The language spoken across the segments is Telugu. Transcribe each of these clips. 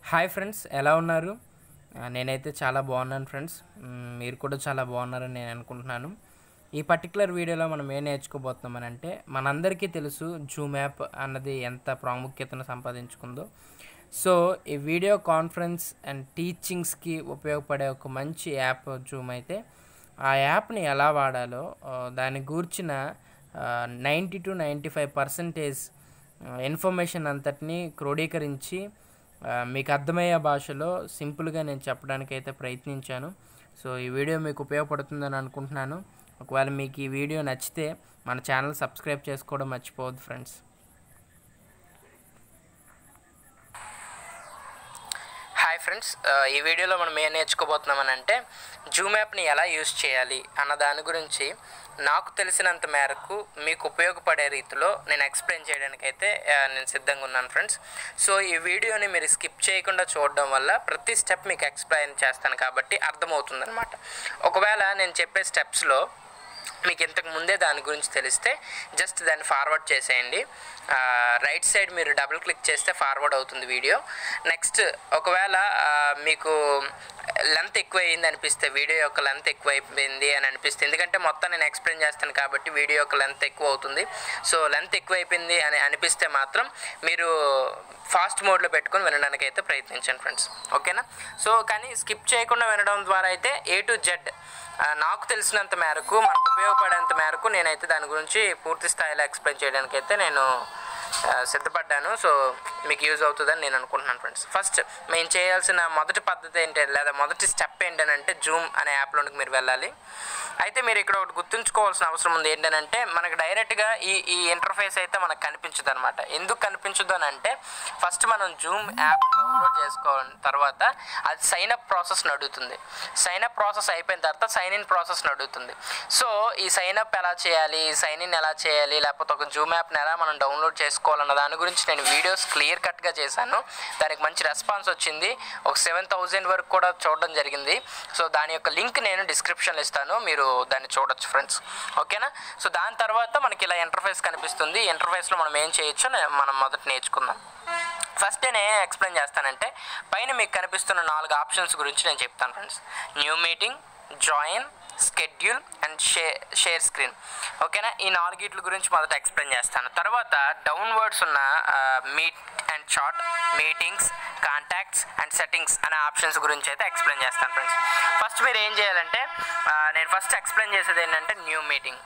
హాయ్ ఫ్రెండ్స్ ఎలా ఉన్నారు ఆ, నేనైతే చాలా బాగున్నాను ఫ్రెండ్స్ మ్, మీరు కూడా చాలా బాగున్నారని నేను అనుకుంటున్నాను ఈ పర్టికులర్ వీడియోలో మనం ఏం నేర్చుకోబోతున్నామని అంటే మనందరికీ తెలుసు జూమ్ యాప్ అన్నది ఎంత ప్రాముఖ్యతను సంపాదించుకుందో సో ఈ వీడియో కాన్ఫరెన్స్ అండ్ టీచింగ్స్కి ఉపయోగపడే ఒక మంచి యాప్ జూమ్ అయితే ఆ యాప్ని ఎలా వాడాలో ఆ, దాని గూర్చిన ninety two ninety five percentage information అంతటిని క్రోడీకరించి ఆ, మీకు అర్థమయ్యే భాషలో సింపుల్గా నేను చెప్పడానికి అయితే ప్రయత్నించాను సో ఈ వీడియో మీకు ఉపయోగపడుతుందని అనుకుంటున్నాను ఒకవేళ మీకు ఈ వీడియో నచ్చితే మన ఛానల్ సబ్స్క్రైబ్ చేసుకోవడం మర్చిపోవద్దు ఫ్రెండ్స్ హాయ్ ఫ్రెండ్స్ ఈ వీడియోలో మనం ఏం నేర్చుకోబోతున్నామని అంటే జూమ్ యాప్ని ఎలా యూస్ చేయాలి అన్న దాని గురించి నాకు తెలిసినంత మేరకు మీకు ఉపయోగపడే రీతిలో నేను ఎక్స్ప్లెయిన్ చేయడానికి అయితే ఆ, నేను సిద్ధంగా ఉన్నాను ఫ్రెండ్స్ సో ఈ వీడియోని మీరు స్కిప్ చేయకుండా చూడడం వల్ల ప్రతి స్టెప్ మీకు ఎక్స్ప్లెయిన్ చేస్తాను కాబట్టి అర్థమవుతుందన్నమాట ఒకవేళ నేను చెప్పే స్టెప్స్లో మీకు ఇంతకు ముందే దాని గురించి తెలిస్తే జస్ట్ దాన్ని ఫార్వర్డ్ చేసేయండి ఆ, రైట్ సైడ్ మీరు డబుల్ క్లిక్ చేస్తే ఫార్వర్డ్ అవుతుంది వీడియో నెక్స్ట్ ఒకవేళ ఆ, మీకు లెంత్ ఎక్కువ అయింది అనిపిస్తే వీడియో యొక్క లెంత్ ఎక్కువ అయిపోయింది అని అనిపిస్తే ఎందుకంటే మొత్తం నేను ఎక్స్ప్లెయిన్ చేస్తాను కాబట్టి వీడియో యొక్క లెంత్ ఎక్కువ అవుతుంది సో లెంత్ ఎక్కువ అయిపోయింది అని అనిపిస్తే మాత్రం మీరు ఫాస్ట్ మోడ్లో పెట్టుకొని వినడానికి అయితే ప్రయత్నించండి ఫ్రెండ్స్ ఓకేనా సో కానీ స్కిప్ చేయకుండా వినడం ద్వారా అయితే ఏ టు జెడ్ ఆ, నాకు తెలిసినంత మేరకు మనకు ఉపయోగపడేంత మేరకు నేనైతే దాని గురించి పూర్తి స్థాయిలో ఎక్స్ప్లెయిన్ చేయడానికి అయితే నేను ఆ, సిద్ధపడ్డాను సో మీకు యూజ్ అవుతుందని నేను అనుకుంటున్నాను ఫ్రెండ్స్ ఫస్ట్ మేము చేయాల్సిన మొదటి పద్ధతి ఏంటి లేదా మొదటి స్టెప్ ఏంటంటే జూమ్ అనే యాప్లోనికి మీరు వెళ్ళాలి అయితే మీరు ఇక్కడ ఒకటి గుర్తుంచుకోవాల్సిన అవసరం ఉంది ఏంటంటే మనకు డైరెక్ట్గా ఈ ఈ ఇంటర్ఫేస్ అయితే మనకు కనిపించదు అనమాట ఎందుకు కనిపించదు అని అంటే ఫస్ట్ మనం జూమ్ యాప్ డౌన్లోడ్ చేసుకోవాలి తర్వాత అది సైన్ అప్ ప్రాసెస్ అడుగుతుంది సైన్ అప్ ప్రాసెస్ అయిపోయిన తర్వాత సైన్ ఇన్ ప్రాసెస్ అడుగుతుంది సో ఈ సైన్ అప్ ఎలా చేయాలి సైన్ ఇన్ ఎలా చేయాలి లేకపోతే ఒక జూమ్ యాప్ని ఎలా మనం డౌన్లోడ్ చేసుకోవాలన్న దాని గురించి నేను వీడియోస్ క్లియర్ కట్గా చేశాను దానికి మంచి రెస్పాన్స్ వచ్చింది ఒక సెవెన్ థౌజండ్ వరకు కూడా చూడడం జరిగింది సో దాని యొక్క లింక్ నేను డిస్క్రిప్షన్లో ఇస్తాను మీరు దాన్ని చూడొచ్చు ఫ్రెండ్స్ ఓకేనా సో దాని తర్వాత మనకి ఇలా ఇంటర్ఫేస్ కనిపిస్తుంది ఇంటర్ఫేస్లో మనం ఏం చేయొచ్చో నే- మనం మొదట నేర్చుకుందాం ఫస్ట్ నేను ఏం ఎక్స్ప్లెయిన్ చేస్తానంటే పైన మీకు కనిపిస్తున్న నాలుగు ఆప్షన్స్ గురించి నేను చెప్తాను friends new meeting join schedule and share share screen ఓకేనా ఈ నాలుగిట్ల గురించి మొదట ఎక్స్ప్లెయిన్ చేస్తాను తర్వాత డౌన్వర్డ్స్ ఉన్న meet and chat meetings contacts and settings అనే ఆప్షన్స్ గురించి అయితే ఎక్స్ప్లెయిన్ చేస్తాను ఫ్రెండ్స్ ఫస్ట్ మీరు ఏం చేయాలంటే ఆ, నేను ఫస్ట్ ఎక్స్ప్లెయిన్ చేసేది ఏంటంటే new meeting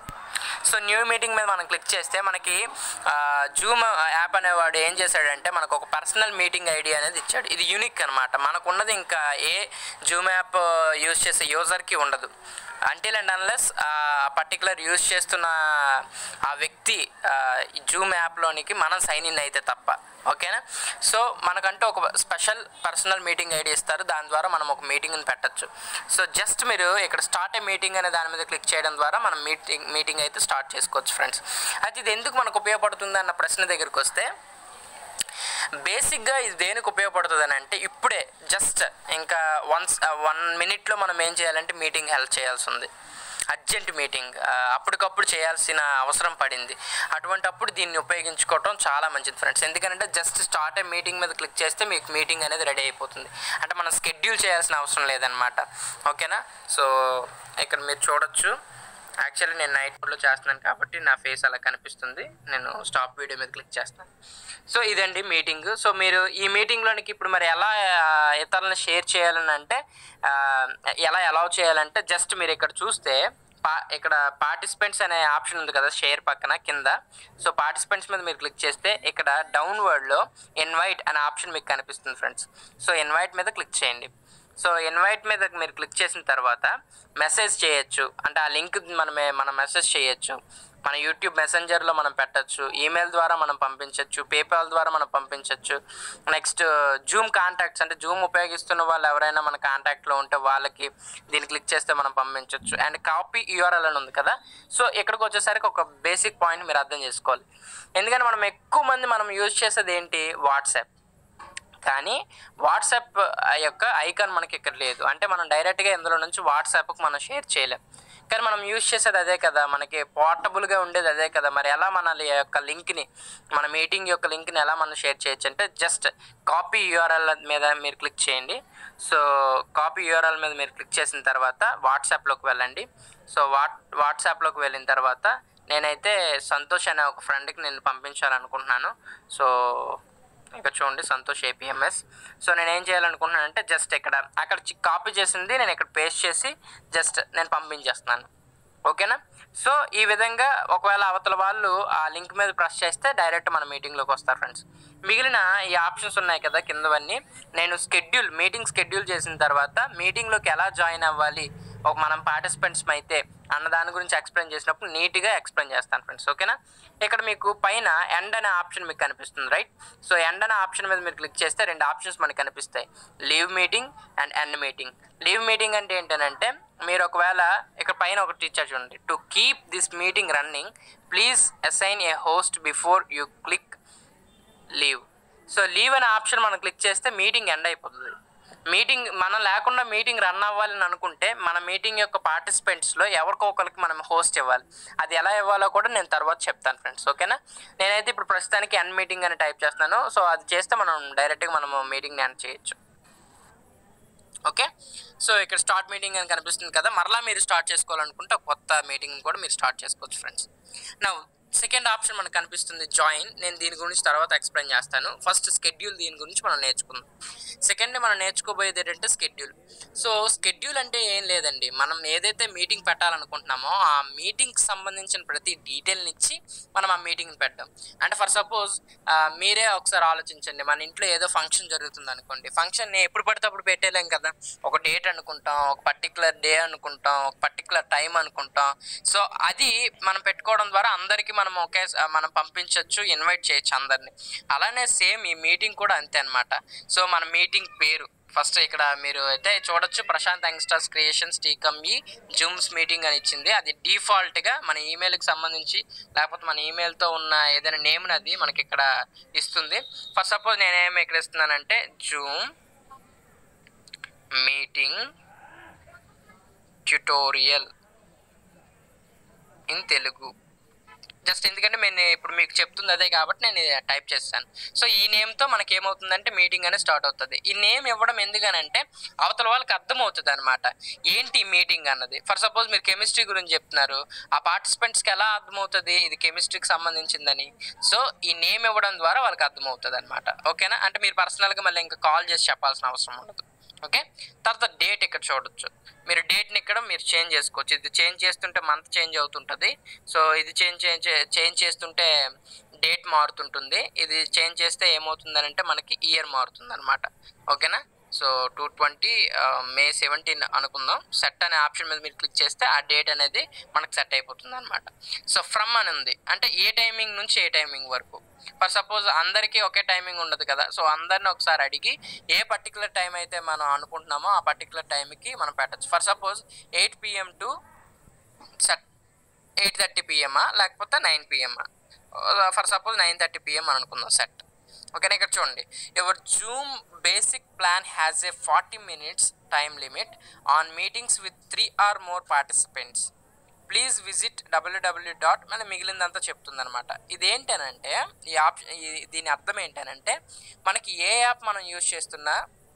so new meeting మీద మనం క్లిక్ చేస్తే మనకి జూమ్ యాప్ అనేవాడు ఏం చేశాడంటే మనకు ఒక పర్సనల్ మీటింగ్ ఐడి అనేది ఇచ్చాడు ఇది యూనిక్ అనమాట మనకున్నది ఇంకా ఏ జూమ్ యాప్ యూజ్ చేసే యూజర్కి ఉండదు అంటిల్ అండ్ అన్లెస్ ఆ పర్టికులర్ యూజ్ చేస్తున్న ఆ వ్యక్తి జూమ్ యాప్లోనికి మనం సైన్ ఇన్ అయితే తప్ప ఓకేనా సో మనకంటూ ఒక స్పెషల్ పర్సనల్ మీటింగ్ ఐడి ఇస్తారు దాని ద్వారా మనం ఒక మీటింగ్ని పెట్టచ్చు సో జస్ట్ మీరు ఇక్కడ స్టార్ట్ ఏ మీటింగ్ అనే దాని మీద క్లిక్ చేయడం ద్వారా మనం మీటింగ్ మీటింగ్ అయితే స్టార్ట్ చేసుకోవచ్చు ఫ్రెండ్స్ అయితే ఇది ఎందుకు మనకు ఉపయోగపడుతుంది అన్న ప్రశ్న దగ్గరికి వస్తే బేసిక్గా ఇది దేనికి ఉపయోగపడుతుంది అని అంటే ఇప్పుడే జస్ట్ ఇంకా వన్స్ వన్ మినిట్లో మనం ఏం చేయాలంటే మీటింగ్ హెల్ప్ చేయాల్సి ఉంది అర్జెంట్ మీటింగ్ ఆ, అప్పటికప్పుడు చేయాల్సిన అవసరం పడింది అటువంటప్పుడు దీన్ని ఉపయోగించుకోవటం చాలా మంచిది ఫ్రెండ్స్ ఎందుకంటే జస్ట్ స్టార్ట్ ఏ మీటింగ్ మీద క్లిక్ చేస్తే మీకు మీటింగ్ అనేది రెడీ అయిపోతుంది అంటే మనం స్కెడ్యూల్ చేయాల్సిన అవసరం లేదనమాట ఓకేనా సో ఇక్కడ మీరు చూడొచ్చు యాక్చువల్లీ నేను నైట్ మోడ్లో చేస్తున్నాను కాబట్టి నా ఫేస్ అలా కనిపిస్తుంది నేను స్టాప్ వీడియో మీద క్లిక్ చేస్తాను సో ఇదండి మీటింగ్ సో మీరు ఈ మీటింగ్లోనికి ఇప్పుడు మరి ఎలా ఆ, ఇతరులను షేర్ చేయాలని అంటే ఆ, ఎలా అలౌ చేయాలంటే జస్ట్ మీరు ఇక్కడ చూస్తే పా ఇక్కడ పార్టిసిపెంట్స్ అనే ఆప్షన్ ఉంది కదా షేర్ పక్కన కింద సో పార్టిసిపెంట్స్ మీద మీరు క్లిక్ చేస్తే ఇక్కడ డౌన్వర్డ్లో ఇన్వైట్ అనే ఆప్షన్ మీకు కనిపిస్తుంది ఫ్రెండ్స్ సో ఇన్వైట్ మీద క్లిక్ చేయండి సో ఇన్వైట్ మీద మీరు క్లిక్ చేసిన తర్వాత మెసేజ్ చేయొచ్చు అంటే ఆ లింక్ మనం మనం మెసేజ్ చేయొచ్చు మన యూట్యూబ్ మెసెంజర్లో మనం పెట్టచ్చు ఈమెయిల్ ద్వారా మనం పంపించవచ్చు పేపాల్ ద్వారా మనం పంపించవచ్చు నెక్స్ట్ జూమ్ కాంటాక్ట్స్ అంటే జూమ్ ఉపయోగిస్తున్న వాళ్ళు ఎవరైనా మన కాంటాక్ట్లో ఉంటే వాళ్ళకి దీన్ని క్లిక్ చేస్తే మనం పంపించవచ్చు అండ్ కాపీ యూఆర్ఎల్ అని ఉంది కదా సో ఇక్కడికి వచ్చేసరికి ఒక బేసిక్ పాయింట్ మీరు అర్థం చేసుకోవాలి ఎందుకంటే మనం ఎక్కువ మంది మనం యూజ్ చేసేది ఏంటి వాట్సాప్ కానీ వాట్సాప్ యొక్క ఐకాన్ మనకి ఇక్కడ లేదు అంటే మనం డైరెక్ట్గా ఇందులో నుంచి వాట్సాప్కి మనం షేర్ చేయలేం కానీ మనం యూజ్ చేసేది అదే కదా మనకి పోర్టబుల్గా ఉండేది అదే కదా మరి ఎలా మన యొక్క లింక్ని మన మీటింగ్ యొక్క లింక్ని ఎలా మనం షేర్ చేయొచ్చు అంటే జస్ట్ కాపీ యూఆర్ఎల్ మీద మీరు క్లిక్ చేయండి సో కాపీ యూఆర్ఎల్ మీద మీరు క్లిక్ చేసిన తర్వాత వాట్సాప్లోకి వెళ్ళండి సో వాట్ వాట్సాప్లోకి వెళ్ళిన తర్వాత నేనైతే సంతోష్ అనే ఒక ఫ్రెండ్కి నేను పంపించాలనుకుంటున్నాను సో ఇక్కడ చూడండి సంతోష్ ఏపీఎంఎస్ సో నేను ఏం చేయాలనుకుంటున్నానంటే జస్ట్ ఇక్కడ అక్కడ కాపీ చేసింది నేను ఇక్కడ పేస్ట్ చేసి జస్ట్ నేను పంపించేస్తున్నాను ఓకేనా సో ఈ విధంగా ఒకవేళ అవతల వాళ్ళు ఆ లింక్ మీద ప్రెస్ చేస్తే డైరెక్ట్ మన మీటింగ్లోకి వస్తారు ఫ్రెండ్స్ మిగిలిన ఈ ఆప్షన్స్ ఉన్నాయి కదా కిందవన్నీ నేను స్కెడ్యూల్ మీటింగ్ స్కెడ్యూల్ చేసిన తర్వాత మీటింగ్లోకి ఎలా జాయిన్ అవ్వాలి ఒక మనం పార్టిసిపెంట్స్ అయితే అన్న దాని గురించి ఎక్స్ప్లెయిన్ చేసినప్పుడు నీట్గా ఎక్స్ప్లెయిన్ చేస్తాను ఫ్రెండ్స్ ఓకేనా ఇక్కడ మీకు పైన ఎండ్ అనే ఆప్షన్ మీకు కనిపిస్తుంది రైట్ సో ఎండ్ అనే ఆప్షన్ మీద మీరు క్లిక్ చేస్తే రెండు ఆప్షన్స్ మనకి కనిపిస్తాయి leave meeting and end meeting leave meeting అంటే ఏంటంటే మీరు ఒకవేళ ఇక్కడ పైన ఒకటి ఇచ్చారు చూడండి to keep this meeting running please assign a host before you click leave so leave అనే ఆప్షన్ మనం క్లిక్ చేస్తే మీటింగ్ ఎండ్ అయిపోతుంది మీటింగ్ మనం లేకుండా మీటింగ్ రన్ అవ్వాలని అనుకుంటే మన మీటింగ్ యొక్క పార్టిసిపెంట్స్లో ఎవరికో ఒకరికి మనం హోస్ట్ ఇవ్వాలి అది ఎలా ఇవ్వాలో కూడా నేను తర్వాత చెప్తాను ఫ్రెండ్స్ ఓకేనా నేనైతే ఇప్పుడు ప్రస్తుతానికి ఎండ్ మీటింగ్ అని టైప్ చేస్తున్నాను సో అది చేస్తే మనం డైరెక్ట్గా మనము మీటింగ్ని ఎండ్ చేయొచ్చు ఓకే సో ఇక్కడ స్టార్ట్ మీటింగ్ అని కనిపిస్తుంది కదా మరలా మీరు స్టార్ట్ చేసుకోవాలనుకుంటే ఒక కొత్త మీటింగ్ కూడా మీరు స్టార్ట్ చేసుకోవచ్చు ఫ్రెండ్స్ నా సెకండ్ ఆప్షన్ మనకు కనిపిస్తుంది జాయిన్ నేను దీని గురించి తర్వాత ఎక్స్ప్లెయిన్ చేస్తాను ఫస్ట్ స్కెడ్యూల్ దీని గురించి మనం నేర్చుకుందాం సెకండ్ మనం నేర్చుకోబోయేది ఏంటంటే స్కెడ్యూల్ సో స్కెడ్యూల్ అంటే ఏం లేదండి మనం ఏదైతే మీటింగ్ పెట్టాలనుకుంటున్నామో ఆ మీటింగ్కి సంబంధించిన ప్రతి డీటెయిల్ని ఇచ్చి మనం ఆ మీటింగ్ని పెట్టాం అంటే ఫర్ సపోజ్ మీరే ఒకసారి ఆలోచించండి మన ఇంట్లో ఏదో ఫంక్షన్ జరుగుతుంది అనుకోండి ఫంక్షన్ ఎప్పుడు పడితే అప్పుడు పెట్టేలేం కదా ఒక డేట్ అనుకుంటాం ఒక పర్టికులర్ డే అనుకుంటాం ఒక పర్టికులర్ టైం అనుకుంటాం సో అది మనం పెట్టుకోవడం ద్వారా అందరికీ మనం ఒకే మనం పంపించవచ్చు ఇన్వైట్ చేయొచ్చు అందరిని అలానే సేమ్ ఈ మీటింగ్ కూడా అంతే అనమాట సో మన మీటింగ్ పేరు ఫస్ట్ ఇక్కడ మీరు అయితే చూడొచ్చు ప్రశాంత్ యంగ్స్టర్స్ క్రియేషన్స్ టీకమ్ ఈ జూమ్స్ మీటింగ్ అని ఇచ్చింది అది డిఫాల్ట్గా మన ఈమెయిల్కి సంబంధించి లేకపోతే మన ఈమెయిల్తో ఉన్న ఏదైనా నేమ్ని అది మనకి ఇక్కడ ఇస్తుంది ఫర్ సపోజ్ నేనేమి ఇక్కడ ఇస్తున్నానంటే Zoom meeting tutorial in Telugu just ఎందుకంటే నేను ఇప్పుడు మీకు చెప్తుంది అదే కాబట్టి నేను టైప్ చేస్తాను సో ఈ నేమ్తో మనకి ఏమవుతుందంటే మీటింగ్ అనేది స్టార్ట్ అవుతుంది ఈ నేమ్ ఇవ్వడం ఎందుకనంటే అవతల వాళ్ళకి అర్థమవుతుంది అనమాట ఏంటి మీటింగ్ అన్నది ఫర్ సపోజ్ మీరు కెమిస్ట్రీ గురించి చెప్తున్నారు ఆ పార్టిసిపెంట్స్కి ఎలా అర్థమవుతుంది ఇది కెమిస్ట్రీకి సంబంధించిందని సో ఈ నేమ్ ఇవ్వడం ద్వారా వాళ్ళకి అర్థమవుతుంది అనమాట ఓకేనా అంటే మీరు పర్సనల్గా మళ్ళీ ఇంకా కాల్ చేసి చెప్పాల్సిన అవసరం ఉండదు ఓకే తర్వాత డేట్ ఇక్కడ చూడొచ్చు మీరు డేట్ని ఇక్కడ మీరు చేంజ్ చేసుకోవచ్చు ఇది చేంజ్ చేస్తుంటే మంత్ చేంజ్ అవుతుంటుంది సో ఇది చేంజ్ చేంజ్ చేంజ్ చేస్తుంటే డేట్ మారుతుంటుంది ఇది చేంజ్ చేస్తే ఏమవుతుందని అంటే మనకి ఇయర్ మారుతుంది అనమాట ఓకేనా so two twenty May seventeen అనుకుందాం సెట్ అనే ఆప్షన్ మీద మీరు క్లిక్ చేస్తే ఆ డేట్ అనేది మనకు సెట్ అయిపోతుంది అనమాట సో ఫ్రమ్ అని ఉంది అంటే ఏ టైమింగ్ నుంచి ఏ టైమింగ్ వరకు ఫర్ సపోజ్ అందరికీ ఒకే టైమింగ్ ఉండదు కదా సో అందరిని ఒకసారి అడిగి ఏ పర్టికులర్ టైం అయితే మనం అనుకుంటున్నామో ఆ పర్టికులర్ టైంకి మనం పెట్టచ్చు for suppose eight PM to set eight thirty పిఎమ్మా లేకపోతే నైన్ పిఎమ్మా for suppose nine thirty PM అని అనుకుందాం సెట్ ఓకేనా ఇక్కడ చూడండి your Zoom basic plan has a forty minutes time limit on meetings with three or more participants please visit WW dot మన మిగిలిందంతా చెప్తుందనమాట ఇదేంటనంటే ఈ యాప్ దీని అర్థం ఏంటనంటే మనకి ఏ యాప్ మనం యూజ్ చేస్తున్నా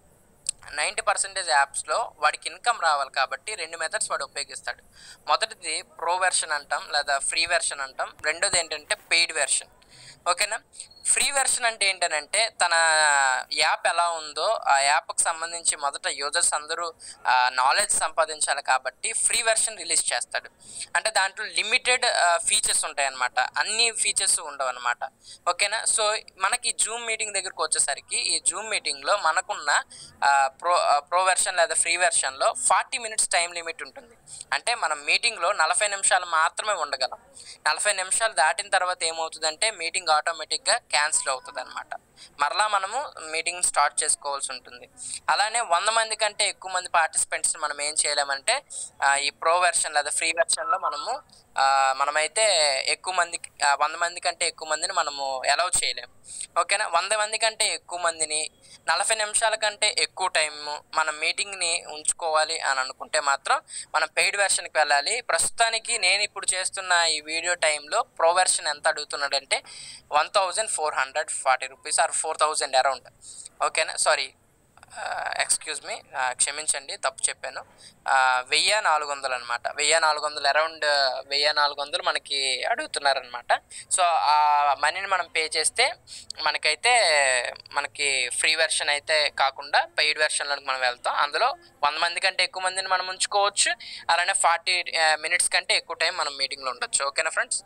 నైంటీ పర్సెంటేజ్ యాప్స్లో వాడికి ఇన్కమ్ రావాలి కాబట్టి రెండు మెథడ్స్ వాడు ఉపయోగిస్తాడు మొదటిది ప్రో వెర్షన్ అంటాం లేదా ఫ్రీ వెర్షన్ అంటాం రెండోది ఏంటంటే పెయిడ్ వెర్షన్ ఓకేనా ఫ్రీ వెర్షన్ అంటే ఏంటనంటే తన యాప్ ఎలా ఉందో ఆ యాప్కి సంబంధించి మొదట యూజర్స్ అందరూ నాలెడ్జ్ సంపాదించాలి కాబట్టి ఫ్రీ వెర్షన్ రిలీజ్ చేస్తాడు అంటే దాంట్లో లిమిటెడ్ ఫీచర్స్ ఉంటాయన్నమాట అన్ని ఫీచర్స్ ఉండవు అనమాట ఓకేనా సో మనకి జూమ్ మీటింగ్ దగ్గరకు వచ్చేసరికి ఈ జూమ్ మీటింగ్లో మనకున్న ప్రో ప్రో వెర్షన్ లేదా ఫ్రీ వెర్షన్లో ఫార్టీ మినిట్స్ టైం లిమిట్ ఉంటుంది అంటే మనం మీటింగ్లో నలభై నిమిషాలు మాత్రమే ఉండగలం నలభై నిమిషాలు దాటిన తర్వాత ఏమవుతుందంటే మీటింగ్ మీటింగ్ ఆటోమేటిక్గా క్యాన్సిల్ అవుతుంది అనమాట మరలా మనము మీటింగ్ స్టార్ట్ చేసుకోవాల్సి ఉంటుంది అలానే వంద మంది కంటే ఎక్కువ మంది పార్టిసిపెంట్స్ మనం ఏం చేయలేమంటే ఆ, ఈ ప్రో వెర్షన్ లేదా ఫ్రీ వెర్షన్లో మనము ఆ, మనమైతే ఎక్కువ మంది వంద మంది కంటే ఎక్కువ మందిని మనము అలౌ చేయలేము ఓకేనా వంద మంది కంటే ఎక్కువ మందిని నలభై నిమిషాల కంటే ఎక్కువ టైం మనం మీటింగ్ని ఉంచుకోవాలి అని అనుకుంటే మాత్రం మనం పెయిడ్ వెర్షన్కి వెళ్ళాలి ప్రస్తుతానికి నేను ఇప్పుడు చేస్తున్న ఈ వీడియో టైంలో ప్రో వెర్షన్ ఎంత అడుగుతున్నాడంటే one thousand four hundred forty rupees or four thousand around ఓకేనా సారీ ఎక్స్క్యూజ్ మీ క్షమించండి తప్పు చెప్పాను వెయ్యి నాలుగు వందలు అనమాట వెయ్యి నాలుగు వందలు అరౌండ్ వెయ్యి నాలుగు వందలు మనకి అడుగుతున్నారనమాట సో ఆ మనీని మనం పే చేస్తే మనకైతే మనకి ఫ్రీ వెర్షన్ అయితే కాకుండా పెయిడ్ వెర్షన్లోకి మనం వెళ్తాం అందులో వంద మంది కంటే ఎక్కువ మందిని మనం ఉంచుకోవచ్చు అలానే ఫార్టీ మినిట్స్ కంటే ఎక్కువ టైం మనం మీటింగ్లో ఉండొచ్చు ఓకేనా ఫ్రెండ్స్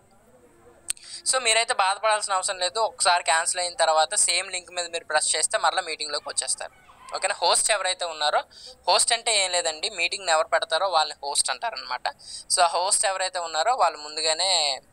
సో మీరైతే బాధపడాల్సిన అవసరం లేదు ఒకసారి క్యాన్సిల్ అయిన తర్వాత సేమ్ లింక్ మీద మీరు ప్రెస్ చేస్తే మరలా మీటింగ్లోకి వచ్చేస్తారు ఓకేనా హోస్ట్ ఎవరైతే ఉన్నారో హోస్ట్ అంటే ఏం లేదండి మీటింగ్ని ఎవరు పెడతారో వాళ్ళని హోస్ట్ అంటారనమాట సో ఆ హోస్ట్ ఎవరైతే ఉన్నారో వాళ్ళు ముందుగానే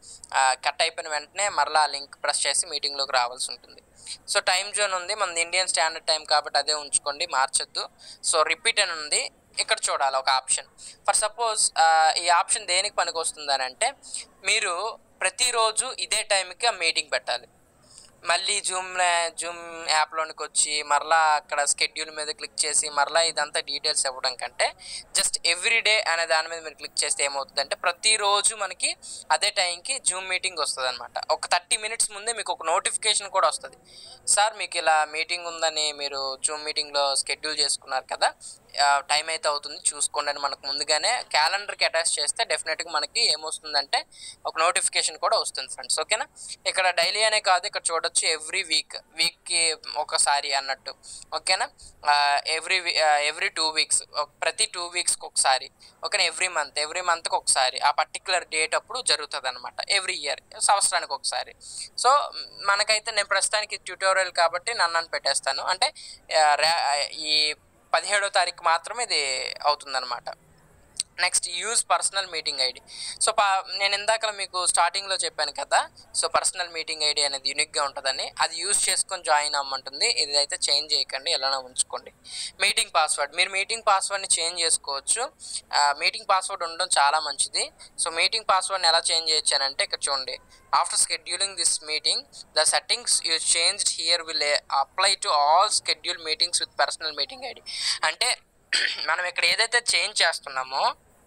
కట్ అయిపోయిన వెంటనే మరలా లింక్ ప్రెస్ చేసి మీటింగ్లోకి రావాల్సి ఉంటుంది సో టైం జోన్ ఉంది మనది ఇండియన్ స్టాండర్డ్ టైం కాబట్టి అదే ఉంచుకోండి మార్చొద్దు సో రిపీట్ అని ఉంది ఇక్కడ చూడాలి ఒక ఆప్షన్ ఫర్ సపోజ్ ఈ ఆప్షన్ దేనికి పనికి వస్తుందని అంటే మీరు ప్రతిరోజు ఇదే టైంకి ఆ మీటింగ్ పెట్టాలి మళ్ళీ జూమ్ జూమ్ యాప్లోనికి వచ్చి మరలా అక్కడ స్కెడ్యూల్ మీద క్లిక్ చేసి మరలా ఇదంతా డీటెయిల్స్ ఇవ్వడం కంటే జస్ట్ ఎవ్రీ డే అనే దాని మీద మీరు క్లిక్ చేస్తే ఏమవుతుందంటే ప్రతిరోజు మనకి అదే టైంకి జూమ్ మీటింగ్ వస్తుంది అనమాట ఒక థర్టీ మినిట్స్ ముందే మీకు ఒక నోటిఫికేషన్ కూడా వస్తుంది సార్ మీకు ఇలా మీటింగ్ ఉందని మీరు జూమ్ మీటింగ్లో స్కెడ్యూల్ చేసుకున్నారు కదా టైం అయితే అవుతుంది చూసుకోండి అని మనకు ముందుగానే క్యాలెండర్కి అటాచ్ చేస్తే డెఫినెట్గా మనకి ఏమొస్తుందంటే ఒక నోటిఫికేషన్ కూడా వస్తుంది ఫ్రెండ్స్ ఓకేనా ఇక్కడ డైలీ అనే కాదు ఇక్కడ చూడొచ్చు ఎవ్రీ వీక్ వీక్కి ఒకసారి అన్నట్టు ఓకేనా ఎవ్రీ ఎవ్రీ టూ వీక్స్ ప్రతి టూ వీక్స్కి ఒకసారి ఓకేనా ఎవ్రీ మంత్ ఎవ్రీ మంత్కి ఒకసారి ఆ పర్టికులర్ డేట్ అప్పుడు జరుగుతుంది అనమాట ఎవ్రీ ఇయర్ సంవత్సరానికి ఒకసారి సో మనకైతే నేను ప్రస్తుతానికి ట్యూటోరియల్ కాబట్టి నన్ను అని పెట్టేస్తాను అంటే ఆ, రా- ఈ పదిహేడో తారీఖు మాత్రమే ఇది అవుతుందన్నమాట next use personal meeting ID so పా నేను ఇందాక మీకు స్టార్టింగ్లో చెప్పాను కదా సో పర్సనల్ మీటింగ్ ఐడి అనేది యూనిక్గా ఉంటుందని అది యూజ్ చేసుకొని జాయిన్ అవ్వమంటుంది ఇది అయితే చేంజ్ చేయకండి ఎలానో ఉంచుకోండి మీటింగ్ పాస్వర్డ్ మీరు మీటింగ్ పాస్వర్డ్ని చేంజ్ చేసుకోవచ్చు మీటింగ్ పాస్వర్డ్ ఉండడం చాలా మంచిది సో మీటింగ్ పాస్వర్డ్ని ఎలా చేంజ్ చేయొచ్చు అని అంటే ఇక్కడ చూడండి after scheduling this meeting the settings you changed here will apply to all schedule meetings with personal meeting ID అంటే మనం ఇక్కడ ఏదైతే చేంజ్ చేస్తున్నామో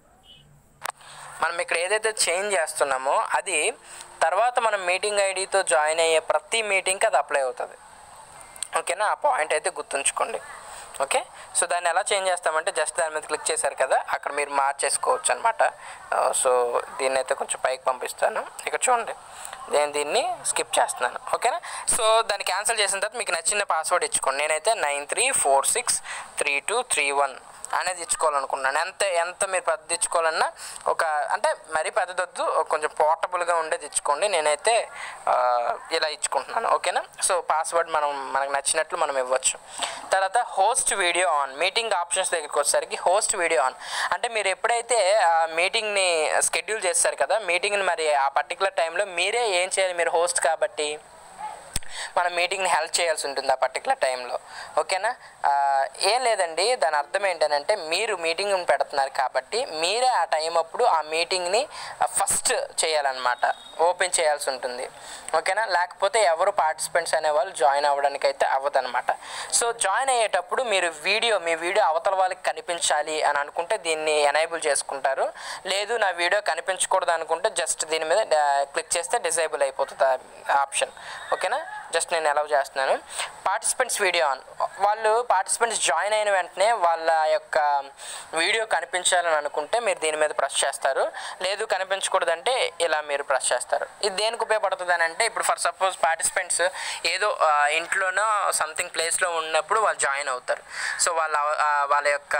మనం ఇక్కడ ఏదైతే చేంజ్ చేస్తున్నామో అది తర్వాత మనం మీటింగ్ ఐడితో జాయిన్ అయ్యే ప్రతి మీటింగ్కి అది అప్లై అవుతుంది ఓకేనా ఆ పాయింట్ అయితే గుర్తుంచుకోండి ఓకే సో దాన్ని ఎలా చేంజ్ చేస్తామంటే జస్ట్ దాని మీద క్లిక్ చేశారు కదా అక్కడ మీరు మార్చేసుకోవచ్చు అనమాట సో దీన్ని అయితే కొంచెం పైకి పంపిస్తాను ఇక్కడ చూడండి నేను దీన్ని స్కిప్ చేస్తున్నాను ఓకేనా సో దాన్ని క్యాన్సిల్ చేసిన తర్వాత మీకు నచ్చిన పాస్వర్డ్ ఇచ్చుకోండి నేనైతే nine three four six three two three one అనేది ఇచ్చుకోవాలనుకున్నాను ఎంత ఎంత మీరు పెద్దది ఇచ్చుకోవాలన్నా ఒక అంటే మరీ పెద్దదొద్దు కొంచెం పోర్టబుల్గా ఉండేది ఇచ్చుకోండి నేనైతే ఆ, ఇలా ఇచ్చుకుంటున్నాను ఓకేనా సో పాస్వర్డ్ మనం మనకు నచ్చినట్లు మనం ఇవ్వచ్చు తర్వాత host video on meeting options దగ్గరికి వచ్చేసరికి హోస్ట్ వీడియో ఆన్ అంటే మీరు ఎప్పుడైతే ఆ మీటింగ్ని స్కెడ్యూల్ చేస్తారు కదా మీటింగ్ని మరి ఆ పర్టికులర్ టైంలో మీరే ఏం చేయాలి మీరు హోస్ట్ కాబట్టి మనం మీటింగ్ని హెల్ప్ చేయాల్సి ఉంటుంది ఆ పర్టికులర్ టైంలో ఓకేనా ఆ, ఏం లేదండి దాని అర్థం ఏంటంటే మీరు మీటింగ్ పెడుతున్నారు కాబట్టి మీరే ఆ టైం అప్పుడు ఆ మీటింగ్ని ఫస్ట్ చేయాలన్నమాట ఓపెన్ చేయాల్సి ఉంటుంది ఓకేనా లేకపోతే ఎవరు పార్టిసిపెంట్స్ అనేవాళ్ళు జాయిన్ అవ్వడానికి అయితే అవ్వదన్నమాట సో జాయిన్ అయ్యేటప్పుడు మీరు వీడియో మీ వీడియో అవతల వాళ్ళకి కనిపించాలి అని అనుకుంటే దీన్ని ఎనేబుల్ చేసుకుంటారు లేదు నా వీడియో కనిపించకూడదు అనుకుంటే జస్ట్ దీని మీద క్లిక్ చేస్తే డిజేబుల్ అయిపోతుంది ఆ ఆప్షన్ ఓకేనా జస్ట్ నేను అలౌ చేస్తున్నాను పార్టిసిపెంట్స్ వీడియో ఆన్ వాళ్ళు పార్టిసిపెంట్స్ జాయిన్ అయిన వెంటనే వాళ్ళ యొక్క వీడియో కనిపించాలని అనుకుంటే మీరు దీని మీద ప్రెస్ చేస్తారు లేదు కనిపించకూడదంటే ఇలా మీరు ప్రెస్ చేస్తారు ఇది దేనికి ఉపయోగపడుతుంది అని అంటే ఇప్పుడు ఫర్ సపోజ్ పార్టిసిపెంట్స్ ఏదో ఆ, ఇంట్లోనో సంథింగ్ ప్లేస్లో ఉన్నప్పుడు వాళ్ళు జాయిన్ అవుతారు సో వాళ్ళ ఆ, వాళ్ళ యొక్క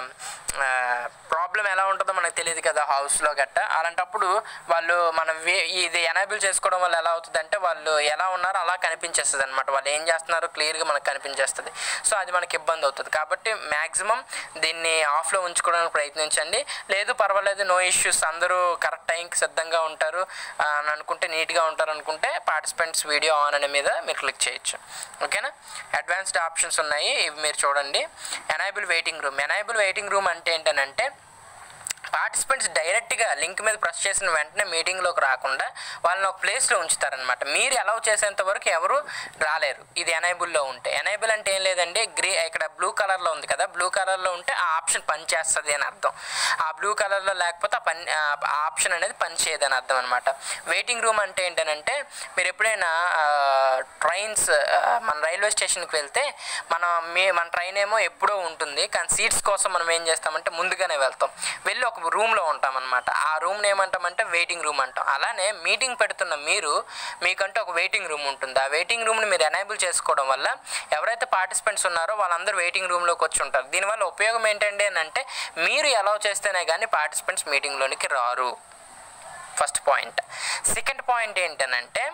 ప్రాబ్లం ఎలా ఉంటుందో మనకు తెలియదు కదా హౌస్లో గట్ట అలాంటప్పుడు వాళ్ళు మనం వే- ఇది ఎనేబుల్ చేసుకోవడం వల్ల ఎలా అవుతుంది అంటే వాళ్ళు ఎలా ఉన్నారో అలా కనిపి కనిపించేస్తుంది అనమాట వాళ్ళు ఏం చేస్తున్నారో క్లియర్గా మనకు కనిపించేస్తుంది సో అది మనకి ఇబ్బంది అవుతుంది కాబట్టి మ్యాక్సిమం దీన్ని ఆఫ్లో ఉంచుకోవడానికి ప్రయత్నించండి లేదు పర్వాలేదు నో ఇష్యూస్ అందరూ కరెక్ట్ టైంకి సిద్ధంగా ఉంటారు ఆ, అని అనుకుంటే నీట్గా ఉంటారు అనుకుంటే పార్టిసిపెంట్స్ వీడియో ఆన్ అనే మీద మీరు క్లిక్ చేయొచ్చు ఓకేనా అడ్వాన్స్డ్ ఆప్షన్స్ ఉన్నాయి ఇవి మీరు చూడండి enable waiting room enable waiting room అంటే ఏంటనంటే పార్టిసిపెంట్స్ డైరెక్ట్గా లింక్ మీద ప్రెస్ చేసిన వెంటనే మీటింగ్లోకి రాకుండా వాళ్ళని ఒక ప్లేస్లో ఉంచుతారనమాట మీరు అలౌ చేసేంత వరకు ఎవరు రాలేరు ఇది ఎనైబుల్లో ఉంటే ఎనైబుల్ అంటే ఏం లేదండి గ్రీ ఇక్కడ బ్లూ కలర్లో ఉంది కదా బ్లూ కలర్లో ఉంటే ఆ ఆప్షన్ పనిచేస్తుంది అని అర్థం ఆ బ్లూ కలర్లో లేకపోతే ఆ పని ఆ ఆప్షన్ అనేది పనిచేయదు అని అర్థం అనమాట వెయిటింగ్ రూమ్ అంటే ఏంటనంటే మీరు ఎప్పుడైనా ట్రైన్స్ మన రైల్వే స్టేషన్కి వెళ్తే మనం మీ మన ట్రైన్ ఏమో ఎప్పుడో ఉంటుంది కానీ సీట్స్ కోసం మనం ఏం చేస్తామంటే ముందుగానే వెళ్తాం వెళ్ళి ఒక రూమ్లో ఉంటామన్నమాట ఆ రూమ్ని ఏమంటామంటే వెయిటింగ్ రూమ్ అంటాం అలానే మీటింగ్ పెడుతున్న మీరు మీకంటే ఒక వెయిటింగ్ రూమ్ ఉంటుంది ఆ వెయిటింగ్ రూమ్ని మీరు ఎనేబుల్ చేసుకోవడం వల్ల ఎవరైతే పార్టిసిపెంట్స్ ఉన్నారో వాళ్ళందరూ వెయిటింగ్ రూమ్లోకి వచ్చి ఉంటారు దీనివల్ల ఉపయోగం ఏంటంటే అని అంటే మీరు అలౌ చేస్తేనే కానీ పార్టిసిపెంట్స్ మీటింగ్లోనికి రారు ఫస్ట్ పాయింట్ సెకండ్ పాయింట్ ఏంటనంటే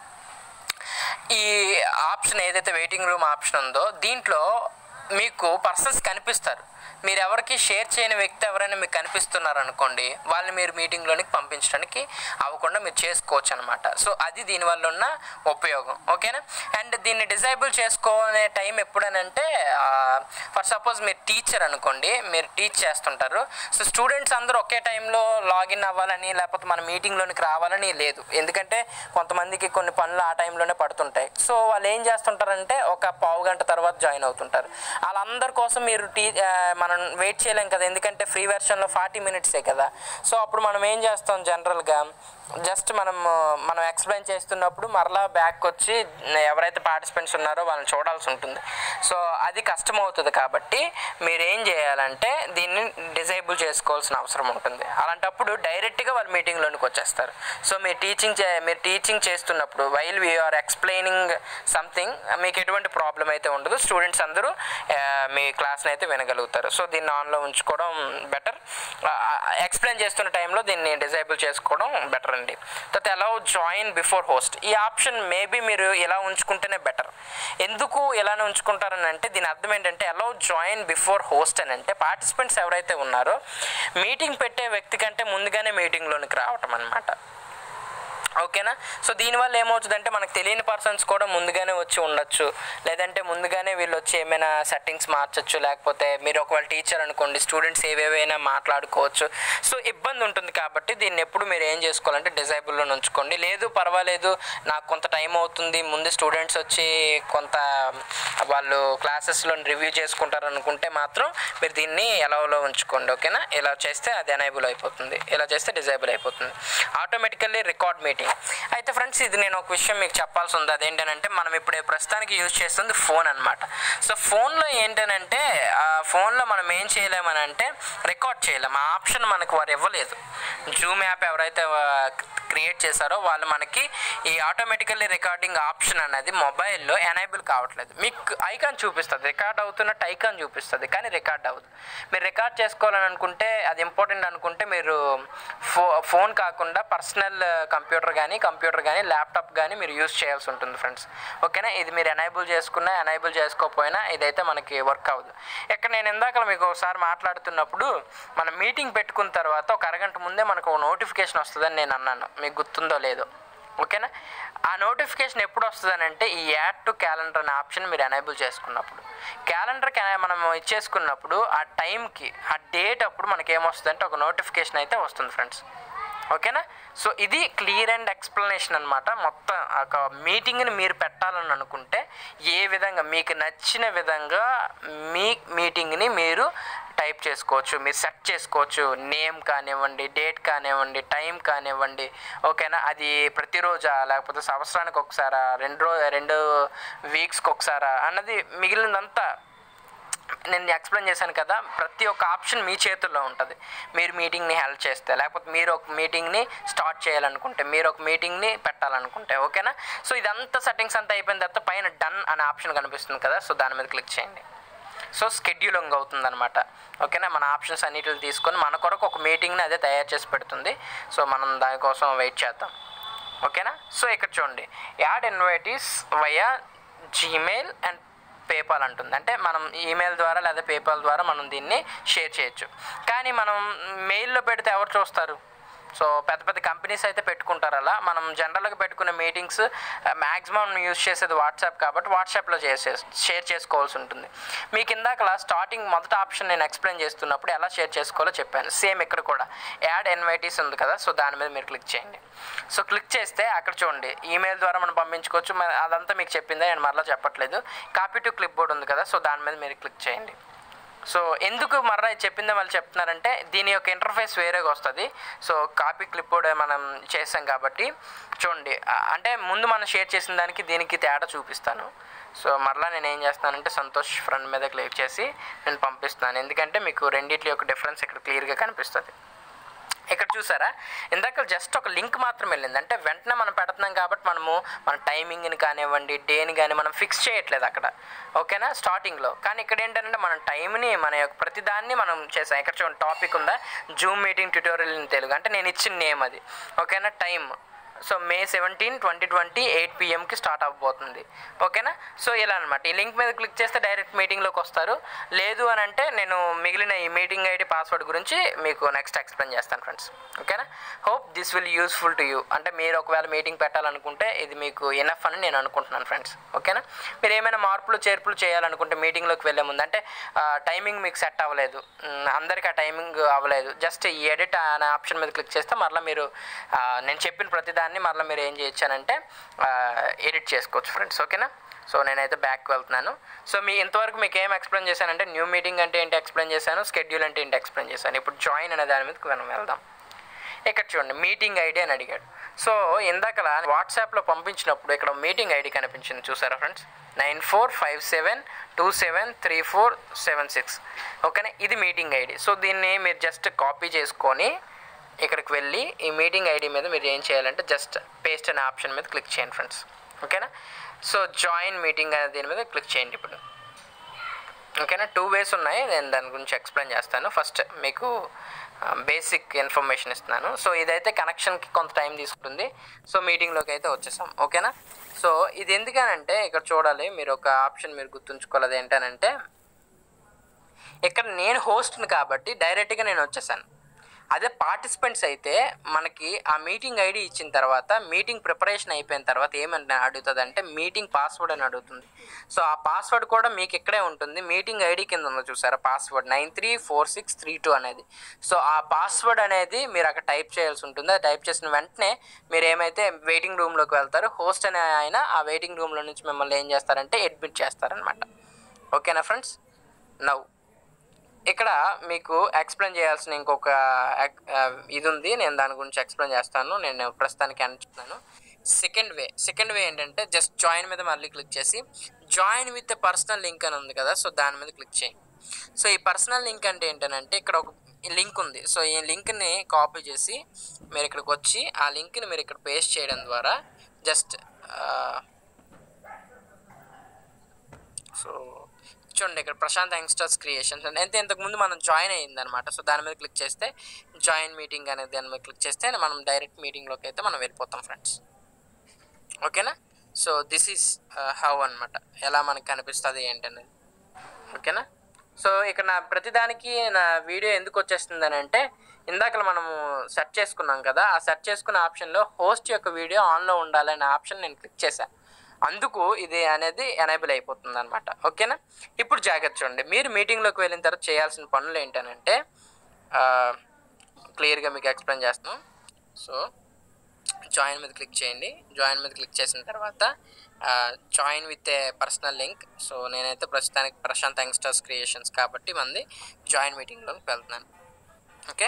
ఈ ఆప్షన్ ఏదైతే వెయిటింగ్ రూమ్ ఆప్షన్ ఉందో దీంట్లో మీకు పర్సన్స్ కనిపిస్తారు మీరు ఎవరికి షేర్ చేయని వ్యక్తి ఎవరైనా మీకు కనిపిస్తున్నారు అనుకోండి వాళ్ళని మీరు మీటింగ్లోనికి పంపించడానికి అవ్వకుండా మీరు చేసుకోవచ్చు అనమాట సో అది దీనివల్ల ఉన్న ఉపయోగం ఓకేనా అండ్ దీన్ని డిజైబుల్ చేసుకునే టైం ఎప్పుడనంటే ఫర్ సపోజ్ మీరు టీచర్ అనుకోండి మీరు టీచ్ చేస్తుంటారు సో స్టూడెంట్స్ అందరూ ఒకే టైంలో లాగిన్ అవ్వాలని లేకపోతే మన మీటింగ్లోనికి రావాలని లేదు ఎందుకంటే కొంతమందికి కొన్ని పనులు ఆ టైంలోనే పడుతుంటాయి సో వాళ్ళు ఏం చేస్తుంటారంటే ఒక పావు గంట తర్వాత జాయిన్ అవుతుంటారు వాళ్ళందరి కోసం మీరు టీ ఆ, మనం వెయిట్ చేయలేం కదా ఎందుకంటే ఫ్రీ వెర్షన్లో ఫార్టీ మినిట్సే కదా సో అప్పుడు మనం ఏం చేస్తాం జనరల్గా జస్ట్ మనం మనం ఎక్స్ప్లెయిన్ చేస్తున్నప్పుడు మరలా బ్యాక్ వచ్చి ఎవరైతే పార్టిసిపెంట్స్ ఉన్నారో వాళ్ళని చూడాల్సి ఉంటుంది సో అది కష్టం అవుతుంది కాబట్టి మీరు ఏం చేయాలంటే దీన్ని డిజేబుల్ చేసుకోవాల్సిన అవసరం ఉంటుంది అలాంటప్పుడు డైరెక్ట్గా వాళ్ళు మీటింగ్లోనికి వచ్చేస్తారు సో మీరు టీచింగ్ చే మీరు టీచింగ్ చేస్తున్నప్పుడు while we are explaining something మీకు ఎటువంటి ప్రాబ్లం అయితే ఉండదు స్టూడెంట్స్ అందరూ ఆ, మీ క్లాస్ని అయితే వినగలుగుతారు సో దీన్ని ఆన్లో ఉంచుకోవడం బెటర్ ఎక్స్ప్లెయిన్ చేస్తున్న టైంలో దీన్ని డిజేబుల్ చేసుకోవడం బెటర్ అండి తర్వాత అలౌ జాయిన్ బిఫోర్ హోస్ట్ ఈ ఆప్షన్ మేబీ మీరు ఇలా ఉంచుకుంటేనే బెటర్ ఎందుకు ఇలానే ఉంచుకుంటారని అంటే దీని అర్థం ఏంటంటే అలౌ జాయిన్ బిఫోర్ హోస్ట్ అని అంటే పార్టిసిపెంట్స్ ఎవరైతే ఉన్నారో మీటింగ్ పెట్టే వ్యక్తి కంటే ముందుగానే మీటింగ్లోనికి రావటం అనమాట ఓకేనా సో దీనివల్ల ఏమవుతుందంటే మనకు తెలియని పర్సన్స్ కూడా ముందుగానే వచ్చి ఉండొచ్చు లేదంటే ముందుగానే వీళ్ళు వచ్చి ఏమైనా సెట్టింగ్స్ మార్చొచ్చు లేకపోతే మీరు ఒకవేళ టీచర్ అనుకోండి స్టూడెంట్స్ ఏవేవైనా మాట్లాడుకోవచ్చు సో ఇబ్బంది ఉంటుంది కాబట్టి దీన్ని ఎప్పుడు మీరు ఏం చేసుకోవాలంటే డిజైబుల్లో ఉంచుకోండి లేదు పర్వాలేదు నాకు కొంత టైం అవుతుంది ముందు స్టూడెంట్స్ వచ్చి కొంత వాళ్ళు క్లాసెస్లో రివ్యూ చేసుకుంటారు అనుకుంటే మాత్రం మీరు దీన్ని ఎలాలో ఉంచుకోండి ఓకేనా ఇలా చేస్తే అది ఎనేబుల్ అయిపోతుంది ఇలా చేస్తే డిజైబుల్ అయిపోతుంది ఆటోమేటికల్లీ రికార్డ్ మీటింగ్ అయితే ఫ్రెండ్స్ ఇది నేను ఒక విషయం మీకు చెప్పాల్సి ఉంది అదేంటంటే మనం ఇప్పుడు ప్రస్తుతానికి యూజ్ చేస్తుంది ఫోన్ అనమాట సో ఫోన్లో ఏంటనంటే ఆ ఫోన్లో మనం ఏం చేయలేమని అంటే రికార్డ్ చేయలేము ఆ ఆప్షన్ మనకు వారు ఇవ్వలేదు జూమ్ యాప్ ఎవరైతే క్రియేట్ చేశారో వాళ్ళు మనకి ఈ ఆటోమేటికల్లీ రికార్డింగ్ ఆప్షన్ అనేది మొబైల్లో ఎనేబుల్ కావట్లేదు మీకు ఐకాన్ చూపిస్తుంది రికార్డ్ అవుతున్నట్టు ఐకాన్ చూపిస్తుంది కానీ రికార్డ్ అవ్వదు మీరు రికార్డ్ చేసుకోవాలని అనుకుంటే అది ఇంపార్టెంట్ అనుకుంటే మీరు ఫో ఫోన్ కాకుండా పర్సనల్ కంప్యూటర్ కానీ కంప్యూటర్ కానీ ల్యాప్టాప్ కానీ మీరు యూస్ చేయాల్సి ఉంటుంది ఫ్రెండ్స్ ఓకేనా ఇది మీరు ఎనేబుల్ చేసుకున్నా ఎనేబుల్ చేసుకోకపోయినా ఇదైతే మనకి వర్క్ అవ్వదు ఇక్కడ నేను ఇందాక మీకు ఒకసారి మాట్లాడుతున్నప్పుడు మనం మీటింగ్ పెట్టుకున్న తర్వాత ఒక అరగంట ముందే మనకు ఒక నోటిఫికేషన్ వస్తుందని నేను అన్నాను మీకు గుర్తుందో లేదో ఓకేనా ఆ నోటిఫికేషన్ ఎప్పుడు వస్తుంది అంటే ఈ యాడ్ టు క్యాలెండర్ అనే ఆప్షన్ మీరు ఎనేబుల్ చేసుకున్నప్పుడు క్యాలెండర్కి మనం ఇచ్చేసుకున్నప్పుడు ఆ టైంకి ఆ డేట్ అప్పుడు మనకి ఏమొస్తుంది అంటే ఒక నోటిఫికేషన్ అయితే వస్తుంది ఫ్రెండ్స్ ఓకేనా సో ఇది క్లియర్ అండ్ ఎక్స్ప్లెనేషన్ అనమాట మొత్తం ఒక మీటింగ్ని మీరు పెట్టాలని అనుకుంటే ఏ విధంగా మీకు నచ్చిన విధంగా మీ మీటింగ్ని మీరు టైప్ చేసుకోవచ్చు మీరు సెట్ చేసుకోవచ్చు నేమ్ కానివ్వండి డేట్ కానివ్వండి టైం కానివ్వండి ఓకేనా అది ప్రతిరోజా లేకపోతే సంవత్సరానికి ఒకసారా రెండు రో రెండు వీక్స్కి ఒకసారా అన్నది మిగిలినంతా నేను ఎక్స్ప్లెయిన్ చేశాను కదా ప్రతి ఒక్క ఆప్షన్ మీ చేతుల్లో ఉంటుంది మీరు మీటింగ్ని హెల్ప్ చేస్తే లేకపోతే మీరు ఒక మీటింగ్ని స్టార్ట్ చేయాలనుకుంటే మీరు ఒక మీటింగ్ని పెట్టాలనుకుంటే ఓకేనా సో ఇదంతా సెట్టింగ్స్ అంతా అయిపోయిన తర్వాత పైన డన్ అనే ఆప్షన్ కనిపిస్తుంది కదా సో దాని మీద క్లిక్ చేయండి సో స్కెడ్యూలింగ్ అవుతుంది అనమాట ఓకేనా మన ఆప్షన్స్ అన్నిటిని తీసుకొని మన కొరకు ఒక మీటింగ్ని అదే తయారు చేసి పెడుతుంది సో మనం దానికోసం వెయిట్ చేద్దాం ఓకేనా సో ఇక్కడ చూడండి add invitees via Gmail and PayPal అంటుంది అంటే మనం ఈమెయిల్ ద్వారా లేదా పేపాల్ ద్వారా మనం దీన్ని షేర్ చేయొచ్చు కానీ మనం మెయిల్లో పెడితే ఎవరు చూస్తారు సో పెద్ద పెద్ద కంపెనీస్ అయితే పెట్టుకుంటారు అలా మనం జనరల్గా పెట్టుకునే మీటింగ్స్ మ్యాక్సిమం యూజ్ చేసేది వాట్సాప్ కాబట్టి వాట్సాప్లో చేసే షేర్ చేసుకోవాల్సి ఉంటుంది మీకు ఇందాక స్టార్టింగ్ మొదటి ఆప్షన్ నేను ఎక్స్ప్లెయిన్ చేస్తున్నప్పుడు ఎలా షేర్ చేసుకోవాలో చెప్పాను సేమ్ ఇక్కడ కూడా యాడ్ ఎన్వైటీస్ ఉంది కదా సో దాని మీద మీరు క్లిక్ చేయండి సో క్లిక్ చేస్తే అక్కడ చూడండి ఈమెయిల్ ద్వారా మనం పంపించుకోవచ్చు మరి అదంతా మీకు చెప్పిందా నేను మరలా చెప్పట్లేదు కాపీ టు క్లిప్ బోర్డ్ ఉంది కదా సో దాని మీద మీరు క్లిక్ చేయండి సో ఎందుకు మర్రా ఇది చెప్పిందే వాళ్ళు చెప్తున్నారంటే దీని యొక్క ఇంటర్ఫేస్ వేరేగా వస్తుంది సో కాపీ క్లిప్ బోర్డ్ మనం చేసాం కాబట్టి చూడండి ఆ- అంటే ముందు మనం షేర్ చేసిన దానికి దీనికి తేడా చూపిస్తాను సో మరలా నేను ఏం చేస్తానంటే సంతోష్ ఫ్రెండ్ మీద క్లిక్ చేసి నేను పంపిస్తున్నాను ఎందుకంటే మీకు రెండిట్ల యొక్క డిఫరెన్స్ ఇక్కడ క్లియర్గా కనిపిస్తుంది ఇక్కడ చూసారా ఇందాక జస్ట్ ఒక లింక్ మాత్రం వెళ్ళింది అంటే వెంటనే మనం పెడుతున్నాం కాబట్టి మనము మన టైమింగ్ని కానివ్వండి డేని కానీ మనం ఫిక్స్ చేయట్లేదు అక్కడ ఓకేనా స్టార్టింగ్లో కానీ ఇక్కడ ఏంటంటే మన టైంని మన యొక్క ప్రతిదాన్ని మనం చేసాం ఇక్కడ చూడండి టాపిక్ ఉందా Zoom meeting tutorial in Telugu అంటే నేను ఇచ్చిన నేమ్ అది ఓకేనా time so May seventeen twenty twenty eight పిఎంకి స్టార్ట్ అవ్వబోతుంది ఓకేనా సో ఇలా అనమాట ఈ లింక్ మీద క్లిక్ చేస్తే డైరెక్ట్ మీటింగ్లోకి వస్తారు లేదు అని అంటే నేను మిగిలిన ఈ మీటింగ్ ఐడి పాస్వర్డ్ గురించి మీకు నెక్స్ట్ ఎక్స్ప్లెయిన్ చేస్తాను ఫ్రెండ్స్ ఓకేనా hope this will useful to you అంటే మీరు ఒకవేళ మీటింగ్ పెట్టాలనుకుంటే ఇది మీకు ఎనఫ్ అని నేను అనుకుంటున్నాను ఫ్రెండ్స్ ఓకేనా మీరు ఏమైనా మార్పులు చేర్పులు చేయాలనుకుంటే మీటింగ్లోకి వెళ్ళే ముందు అంటే టైమింగ్ మీకు సెట్ అవ్వలేదు మ్, అందరికీ ఆ టైమింగ్ అవ్వలేదు జస్ట్ ఈ ఎడిట్ అనే ఆప్షన్ మీద క్లిక్ చేస్తే మరలా మీరు ఆ, నేను చెప్పిన ప్రతిదాన్ని మరలా మీరు ఏం చేయొచ్చానంటే ఎడిట్ చేసుకోవచ్చు ఫ్రెండ్స్ ఓకేనా సో నేనైతే బ్యాక్ వెళ్తున్నాను సో మీ ఇంతవరకు మీకు ఏం ఎక్స్ప్లెయిన్ చేశానంటే న్యూ మీటింగ్ అంటే ఏంటి ఎక్స్ప్లెయిన్ చేశాను స్కెడ్యూల్ అంటే ఏంటి ఎక్స్ప్లెయిన్ చేశాను ఇప్పుడు జాయిన్ అనే దాని మీదకి మనం వెళ్దాం ఇక్కడ చూడండి మీటింగ్ ఐడి అని అడిగాడు సో ఇందాక వాట్సాప్లో పంపించినప్పుడు ఇక్కడ మీటింగ్ ఐడి కనిపించింది చూసారా friends nine four five seven two seven three four seven six ఓకేనా ఇది మీటింగ్ ఐడి సో దీన్ని మీరు జస్ట్ కాపీ చేసుకొని ఇక్కడికి వెళ్ళి ఈ మీటింగ్ ఐడి మీద మీరు ఏం చేయాలంటే జస్ట్ పేస్ట్ అనే ఆప్షన్ మీద క్లిక్ చేయండి ఫ్రెండ్స్ ఓకేనా సో జాయిన్ మీటింగ్ అనే దీని మీద క్లిక్ చేయండి ఇప్పుడు ఓకేనా టూ వేస్ ఉన్నాయి నేను దాని గురించి ఎక్స్ప్లెయిన్ చేస్తాను ఫస్ట్ మీకు బేసిక్ ఇన్ఫర్మేషన్ ఇస్తున్నాను సో ఇదైతే కనెక్షన్కి కొంత టైం తీసుకుంటుంది సో మీటింగ్లోకి అయితే వచ్చేసాం ఓకేనా సో ఇది ఎందుకనంటే ఇక్కడ చూడాలి మీరు ఒక ఆప్షన్ మీరు గుర్తుంచుకోలేదు ఏంటనంటే ఇక్కడ నేను హోస్ట్ని కాబట్టి డైరెక్ట్గా నేను వచ్చేసాను అదే పార్టిసిపెంట్స్ అయితే మనకి ఆ మీటింగ్ ఐడి ఇచ్చిన తర్వాత మీటింగ్ ప్రిపరేషన్ అయిపోయిన తర్వాత ఏమని అడుగుతుంది అంటే మీటింగ్ పాస్వర్డ్ అని అడుగుతుంది సో ఆ పాస్వర్డ్ కూడా మీకు ఇక్కడే ఉంటుంది మీటింగ్ ఐడి కింద ఉందో చూసారా password nine three four six three two అనేది సో ఆ పాస్వర్డ్ అనేది మీరు అక్కడ టైప్ చేయాల్సి ఉంటుంది అది టైప్ చేసిన వెంటనే మీరు ఏమైతే వెయిటింగ్ రూమ్లోకి వెళ్తారో హోస్ట్ అనే ఆయన ఆ వెయిటింగ్ రూమ్లో నుంచి మిమ్మల్ని ఏం చేస్తారంటే అడ్మిట్ చేస్తారనమాట ఓకేనా ఫ్రెండ్స్ నవ్వు ఇక్కడ మీకు ఎక్స్ప్లెయిన్ చేయాల్సిన ఇంకొక ఎక్- ఆ, ఇది ఉంది నేను దాని గురించి ఎక్స్ప్లెయిన్ చేస్తాను నేను ప్రస్తుతానికి అంటున్నాను సెకండ్ వే సెకండ్ వే ఏంటంటే జస్ట్ జాయిన్ మీద మళ్ళీ క్లిక్ చేసి జాయిన్ విత్ పర్సనల్ లింక్ అని ఉంది కదా సో దాని మీద క్లిక్ చేయండి సో ఈ పర్సనల్ లింక్ అంటే ఏంటంటే ఇక్కడ ఒక లింక్ ఉంది సో ఈ లింక్ని కాపీ చేసి మీరు ఇక్కడికి వచ్చి ఆ లింక్ని మీరు ఇక్కడ పేస్ట్ చేయడం ద్వారా జస్ట్ సో చూడండి ఇక్కడ ప్రశాంత్ యంగ్స్టర్స్ క్రియేషన్స్ అయితే ఇంతకుముందు మనం జాయిన్ అయ్యింది అనమాట సో దాని మీద క్లిక్ చేస్తే జాయిన్ మీటింగ్ అనేది దాని మీద క్లిక్ చేస్తే మనం డైరెక్ట్ మీటింగ్లోకి అయితే మనం వెళ్ళిపోతాం ఫ్రెండ్స్ ఓకేనా సో దిస్ ఈస్ హౌ అన్నమాట ఎలా మనకి కనిపిస్తుంది ఏంటనేది ఓకేనా సో ఇక్కడ నా ప్రతిదానికి నా వీడియో ఎందుకు వచ్చేస్తుంది అని అంటే ఇందాక మనము సెర్చ్ చేసుకున్నాం కదా ఆ సెర్చ్ చేసుకున్న ఆప్షన్లో హోస్ట్ యొక్క వీడియో ఆన్లో ఉండాలనే ఆప్షన్ నేను క్లిక్ చేశాను అందుకు ఇది అనేది ఎనేబుల్ అయిపోతుంది అనమాట ఓకేనా ఇప్పుడు జాగ్రత్త చూడండి మీరు మీటింగ్లోకి వెళ్ళిన తర్వాత చేయాల్సిన పనులు ఏంటనంటే క్లియర్గా మీకు ఎక్స్ప్లెయిన్ చేస్తాను సో జాయిన్ మీద క్లిక్ చేయండి జాయిన్ మీద క్లిక్ చేసిన తర్వాత join with a personal link so నేనైతే ప్రస్తుతానికి ప్రశాంత్ యంగ్స్టర్స్ క్రియేషన్స్ కాబట్టి మంది జాయిన్ మీటింగ్లోకి వెళ్తున్నాను ఓకే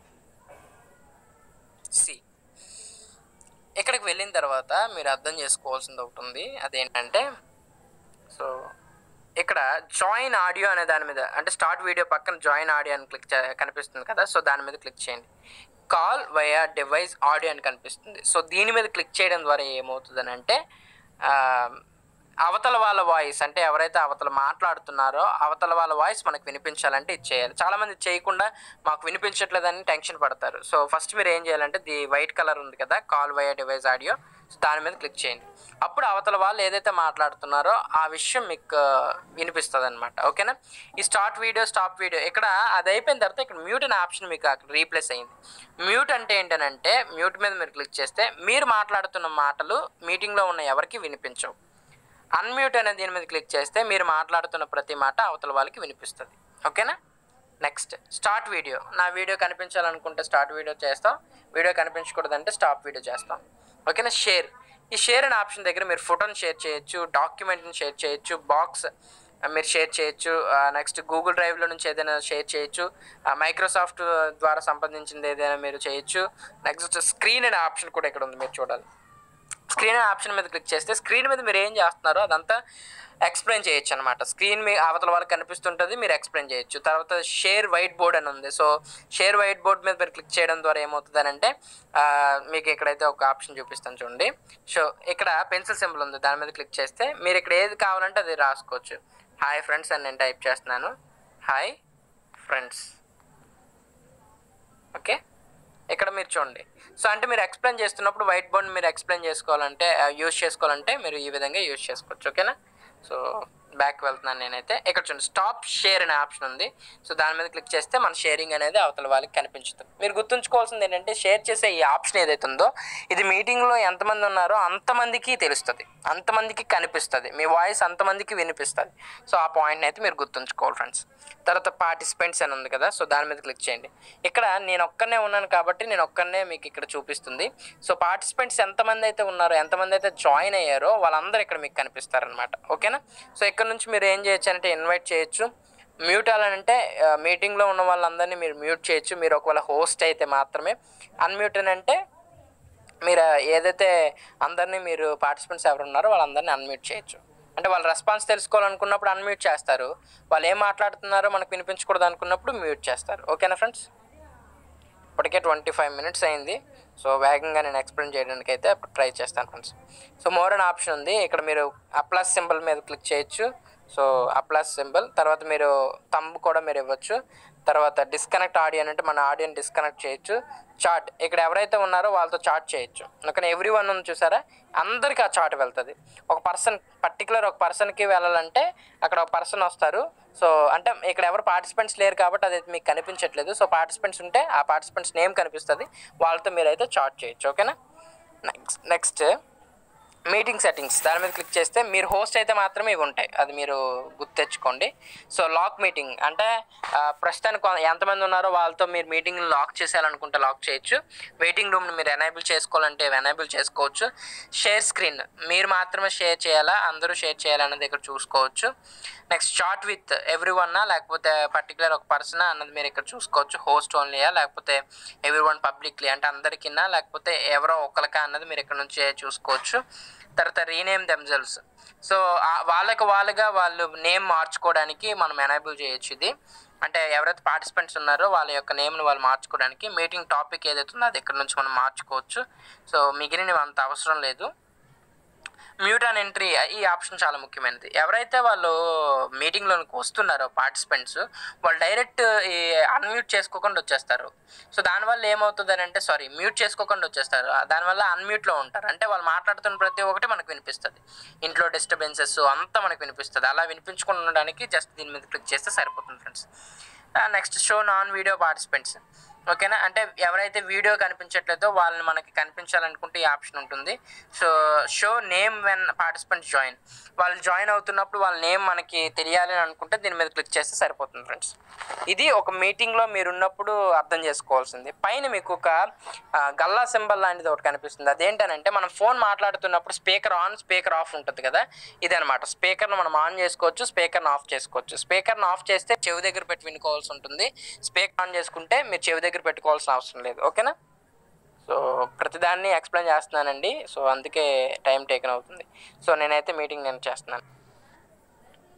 సి ఇక్కడికి వెళ్ళిన తర్వాత మీరు అర్థం చేసుకోవాల్సింది ఒకటి ఉంది అదేంటంటే సో ఇక్కడ జాయిన్ ఆడియో అనే దాని మీద అంటే స్టార్ట్ వీడియో పక్కన జాయిన్ ఆడియో అని క్లిక్ చే- కనిపిస్తుంది కదా సో దాని మీద క్లిక్ చేయండి కాల్ వయా డివైస్ ఆడియో అని కనిపిస్తుంది సో దీని మీద క్లిక్ చేయడం ద్వారా ఏమవుతుందని అంటే అవతల వాళ్ళ వాయిస్ అంటే ఎవరైతే అవతల మాట్లాడుతున్నారో అవతల వాళ్ళ వాయిస్ మనకు వినిపించాలంటే ఇది చేయాలి చాలామంది చేయకుండా మాకు వినిపించట్లేదని టెన్షన్ పడతారు సో ఫస్ట్ మీరు ఏం చేయాలంటే ది వైట్ కలర్ ఉంది కదా call via device audio so దాని మీద క్లిక్ చేయండి అప్పుడు అవతల వాళ్ళు ఏదైతే మాట్లాడుతున్నారో ఆ విషయం మీకు వినిపిస్తుంది అనమాట ఓకేనా ఈ స్టార్ట్ వీడియో స్టాప్ వీడియో ఇక్కడ అది అయిపోయిన తర్వాత ఇక్కడ మ్యూట్ అనే ఆప్షన్ మీకు అక్కడ రీప్లేస్ అయింది మ్యూట్ అంటే ఏంటనంటే మ్యూట్ మీద మీరు క్లిక్ చేస్తే మీరు మాట్లాడుతున్న మాటలు మీటింగ్లో ఉన్న ఎవరికి వినిపించవు అన్మ్యూట్ అనే దీని మీద క్లిక్ చేస్తే మీరు మాట్లాడుతున్న ప్రతి మాట అవతల వాళ్ళకి వినిపిస్తుంది ఓకేనా నెక్స్ట్ స్టార్ట్ వీడియో నా వీడియో కనిపించాలనుకుంటే స్టార్ట్ వీడియో చేస్తాం వీడియో కనిపించకూడదంటే స్టాప్ వీడియో చేస్తాం ఓకేనా షేర్ ఈ షేర్ అనే ఆప్షన్ దగ్గర మీరు ఫోటోని షేర్ చేయొచ్చు డాక్యుమెంట్ని షేర్ చేయొచ్చు బాక్స్ మీరు షేర్ చేయొచ్చు నెక్స్ట్ గూగుల్ డ్రైవ్లో నుంచి ఏదైనా షేర్ చేయొచ్చు మైక్రోసాఫ్ట్ ద్వారా సంబంధించింది ఏదైనా మీరు చేయొచ్చు నెక్స్ట్ స్క్రీన్ అనే ఆప్షన్ కూడా ఇక్కడ ఉంది మీరు చూడాలి స్క్రీన్ ఆప్షన్ మీద క్లిక్ చేస్తే స్క్రీన్ మీద మీరు ఏం చేస్తున్నారో అదంతా ఎక్స్ప్లెయిన్ చేయొచ్చు అనమాట స్క్రీన్ మీ అవతల వాళ్ళకి కనిపిస్తుంటుంది మీరు ఎక్స్ప్లెయిన్ చేయొచ్చు తర్వాత షేర్ వైట్ బోర్డ్ అని ఉంది సో షేర్ వైట్ బోర్డ్ మీద మీరు క్లిక్ చేయడం ద్వారా ఏమవుతుంది అంటే ఆ, మీకు ఇక్కడైతే ఒక ఆప్షన్ చూపిస్తాను చూడండి సో ఇక్కడ పెన్సిల్ సింబల్ ఉంది దాని మీద క్లిక్ చేస్తే మీరు ఇక్కడ ఏది కావాలంటే అది రాసుకోవచ్చు హాయ్ ఫ్రెండ్స్ అని నేను టైప్ చేస్తున్నాను హాయ్ ఫ్రెండ్స్ ఓకే ఇక్కడ మీరు చూడండి సో అంటే మీరు ఎక్స్ప్లెయిన్ చేస్తున్నప్పుడు వైట్ బోర్డ్ మీరు ఎక్స్ప్లెయిన్ చేసుకోవాలంటే యూజ్ చేసుకోవాలంటే మీరు ఈ విధంగా యూజ్ చేసుకోవచ్చు ఓకేనా సో బ్యాక్ వెళ్తున్నాను నేనైతే ఇక్కడ చూడండి స్టాప్ షేర్ అనే ఆప్షన్ ఉంది సో దాని మీద క్లిక్ చేస్తే మన షేరింగ్ అనేది అవతల వాళ్ళకి కనిపించుతుంది మీరు గుర్తుంచుకోవాల్సింది ఏంటంటే షేర్ చేసే ఈ ఆప్షన్ ఏదైతే ఉందో ఇది మీటింగ్లో ఎంతమంది ఉన్నారో అంతమందికి తెలుస్తుంది అంతమందికి కనిపిస్తుంది మీ వాయిస్ అంతమందికి వినిపిస్తుంది సో ఆ పాయింట్ని అయితే మీరు గుర్తుంచుకోవాలి ఫ్రెండ్స్ తర్వాత పార్టిసిపెంట్స్ అని ఉంది కదా సో దాని మీద క్లిక్ చేయండి ఇక్కడ నేను ఒక్కనే ఉన్నాను కాబట్టి నేను ఒక్కనే మీకు ఇక్కడ చూపిస్తుంది సో పార్టిసిపెంట్స్ ఎంతమంది అయితే ఉన్నారో ఎంతమంది అయితే జాయిన్ అయ్యారో వాళ్ళందరూ ఇక్కడ మీకు కనిపిస్తారనమాట ఓకేనా సో ఇక్కడ నుంచి మీరు ఏం చేయొచ్చు అంటే ఇన్వైట్ చేయొచ్చు మ్యూట్ అనంటే మీటింగ్లో ఉన్న వాళ్ళందరినీ మీరు మ్యూట్ చేయొచ్చు మీరు ఒకవేళ హోస్ట్ అయితే మాత్రమే అన్మ్యూట్ అని అంటే మీరు ఏదైతే అందరినీ మీరు పార్టిసిపెంట్స్ ఎవరు ఉన్నారో వాళ్ళందరినీ అన్మ్యూట్ చేయొచ్చు అంటే వాళ్ళ రెస్పాన్స్ తెలుసుకోవాలనుకున్నప్పుడు అన్మ్యూట్ చేస్తారు వాళ్ళు ఏం మాట్లాడుతున్నారో మనకు వినిపించకూడదు అనుకున్నప్పుడు మ్యూట్ చేస్తారు ఓకేనా ఫ్రెండ్స్ ఇప్పటికే ట్వంటీ ఫైవ్ మినిట్స్ అయింది సో వేగంగా నేను ఎక్స్ప్లెయిన్ చేయడానికి అయితే ట్రై చేస్తాను friends so more an option ఉంది ఇక్కడ మీరు ఆ ప్లస్ సింబల్ మీద క్లిక్ చేయొచ్చు సో ఆ ప్లస్ సింబల్ తర్వాత మీరు తంబ్ కూడా మీరు ఇవ్వచ్చు తర్వాత డిస్కనెక్ట్ ఆడియో అంటే మన ఆడియోని డిస్కనెక్ట్ చేయొచ్చు చాట్ ఇక్కడ ఎవరైతే ఉన్నారో వాళ్ళతో చాట్ చేయొచ్చు అందుకని ఎవ్రీ వన్ ఉంది చూసారా అందరికీ ఆ చాట్ వెళ్తుంది ఒక పర్సన్ పర్టికులర్ ఒక పర్సన్కి వెళ్ళాలంటే అక్కడ ఒక పర్సన్ వస్తారు సో అంటే ఇక్కడ ఎవరు పార్టిసిపెంట్స్ లేరు కాబట్టి అది మీకు కనిపించట్లేదు సో పార్టిసిపెంట్స్ ఉంటే ఆ పార్టిసిపెంట్స్ నేమ్ కనిపిస్తుంది వాళ్ళతో మీరైతే చాట్ చేయొచ్చు ఓకేనా నెక్స్ట్ నెక్స్ట్ మీటింగ్ సెట్టింగ్స్ దాని మీద క్లిక్ చేస్తే మీరు హోస్ట్ అయితే మాత్రమే ఇవి ఉంటాయి అది మీరు గుర్తెచ్చుకోండి సో లాక్ మీటింగ్ అంటే ఆ, ప్రస్తుతానికి కొ- ఎంతమంది ఉన్నారో వాళ్ళతో మీరు మీటింగ్ లాక్ చేసేయాలనుకుంటే లాక్ చేయొచ్చు వెయిటింగ్ రూమ్ని మీరు ఎనేబుల్ చేసుకోవాలంటే ఎనేబుల్ చేసుకోవచ్చు షేర్ స్క్రీన్ మీరు మాత్రమే షేర్ చేయాలా అందరూ షేర్ చేయాలన్నది ఇక్కడ చూసుకోవచ్చు నెక్స్ట్ చాట్ విత్ ఎవ్రీ వన్నా లేకపోతే పర్టికులర్ ఒక పర్సన్ అన్నది మీరు ఇక్కడ చూసుకోవచ్చు హోస్ట్ ఓన్లీయా లేకపోతే ఎవ్రీ వన్ పబ్లిక్లీ అంటే అందరికిన్నా లేకపోతే ఎవరో ఒకరికా అన్నది మీరు ఇక్కడ నుంచి చూసుకోవచ్చు తర్వాత రీనేమ్ దెమ్జెల్స్ సో వాళ్ళకి వాళ్ళుగా వాళ్ళు నేమ్ మార్చుకోవడానికి మనం ఎనేబుల్ చేయొచ్చు ఇది అంటే ఎవరైతే పార్టిసిపెంట్స్ ఉన్నారో వాళ్ళ యొక్క నేమ్ని వాళ్ళు మార్చుకోవడానికి మీటింగ్ టాపిక్ ఏదైతే ఉందో అది ఇక్కడ నుంచి మనం మార్చుకోవచ్చు సో మిగిలినవి అంత అవసరం లేదు మ్యూట్ అండ్ ఎంట్రీ ఈ ఆప్షన్ చాలా ముఖ్యమైనది ఎవరైతే వాళ్ళు మీటింగ్లోనికి వస్తున్నారో పార్టిసిపెంట్స్ వాళ్ళు డైరెక్ట్ ఈ అన్మ్యూట్ చేసుకోకుండా వచ్చేస్తారు సో దానివల్ల ఏమవుతుంది అని అంటే సారీ మ్యూట్ చేసుకోకుండా వచ్చేస్తారు ఆ, దానివల్ల అన్మ్యూట్లో ఉంటారు అంటే వాళ్ళు మాట్లాడుతున్న ప్రతి ఒక్కటి మనకు వినిపిస్తుంది ఇంట్లో డిస్టర్బెన్సెస్ అంతా మనకు వినిపిస్తుంది అలా వినిపించకుండా ఉండడానికి జస్ట్ దీని మీద క్లిక్ చేస్తే సరిపోతుంది friends next show non video participants ఓకేనా అంటే ఎవరైతే వీడియో కనిపించట్లేదో వాళ్ళని మనకి కనిపించాలనుకుంటే ఈ ఆప్షన్ ఉంటుంది so show name when participant join వాళ్ళు జాయిన్ అవుతున్నప్పుడు వాళ్ళ నేమ్ మనకి తెలియాలి అని అనుకుంటే దీని మీద క్లిక్ చేస్తే సరిపోతుంది ఫ్రెండ్స్ ఇది ఒక మీటింగ్లో మీరు ఉన్నప్పుడు అర్థం చేసుకోవాల్సింది పైన మీకు ఒక ఆ, గల్లా సింబల్ లాంటిది ఒకటి కనిపిస్తుంది అదేంటనంటే మనం ఫోన్ మాట్లాడుతున్నప్పుడు స్పీకర్ ఆన్ స్పీకర్ ఆఫ్ ఉంటుంది కదా ఇదనమాట స్పీకర్ను మనం ఆన్ చేసుకోవచ్చు స్పీకర్ని ఆఫ్ చేసుకోవచ్చు స్పీకర్ని ఆఫ్ చేస్తే చెవి దగ్గర పెట్టి వినుకోవాల్సి ఉంటుంది స్పీకర్ ఆన్ చేసుకుంటే మీరు చెవి దగ్గర పెట్టుకోవాల్సిన అవసరం లేదు ఓకేనా సో ప్రతిదాన్ని ఎక్స్ప్లెయిన్ చేస్తున్నానండి సో అందుకే టైం టేకన్ అవుతుంది సో నేనైతే మీటింగ్ నేను చేస్తున్నాను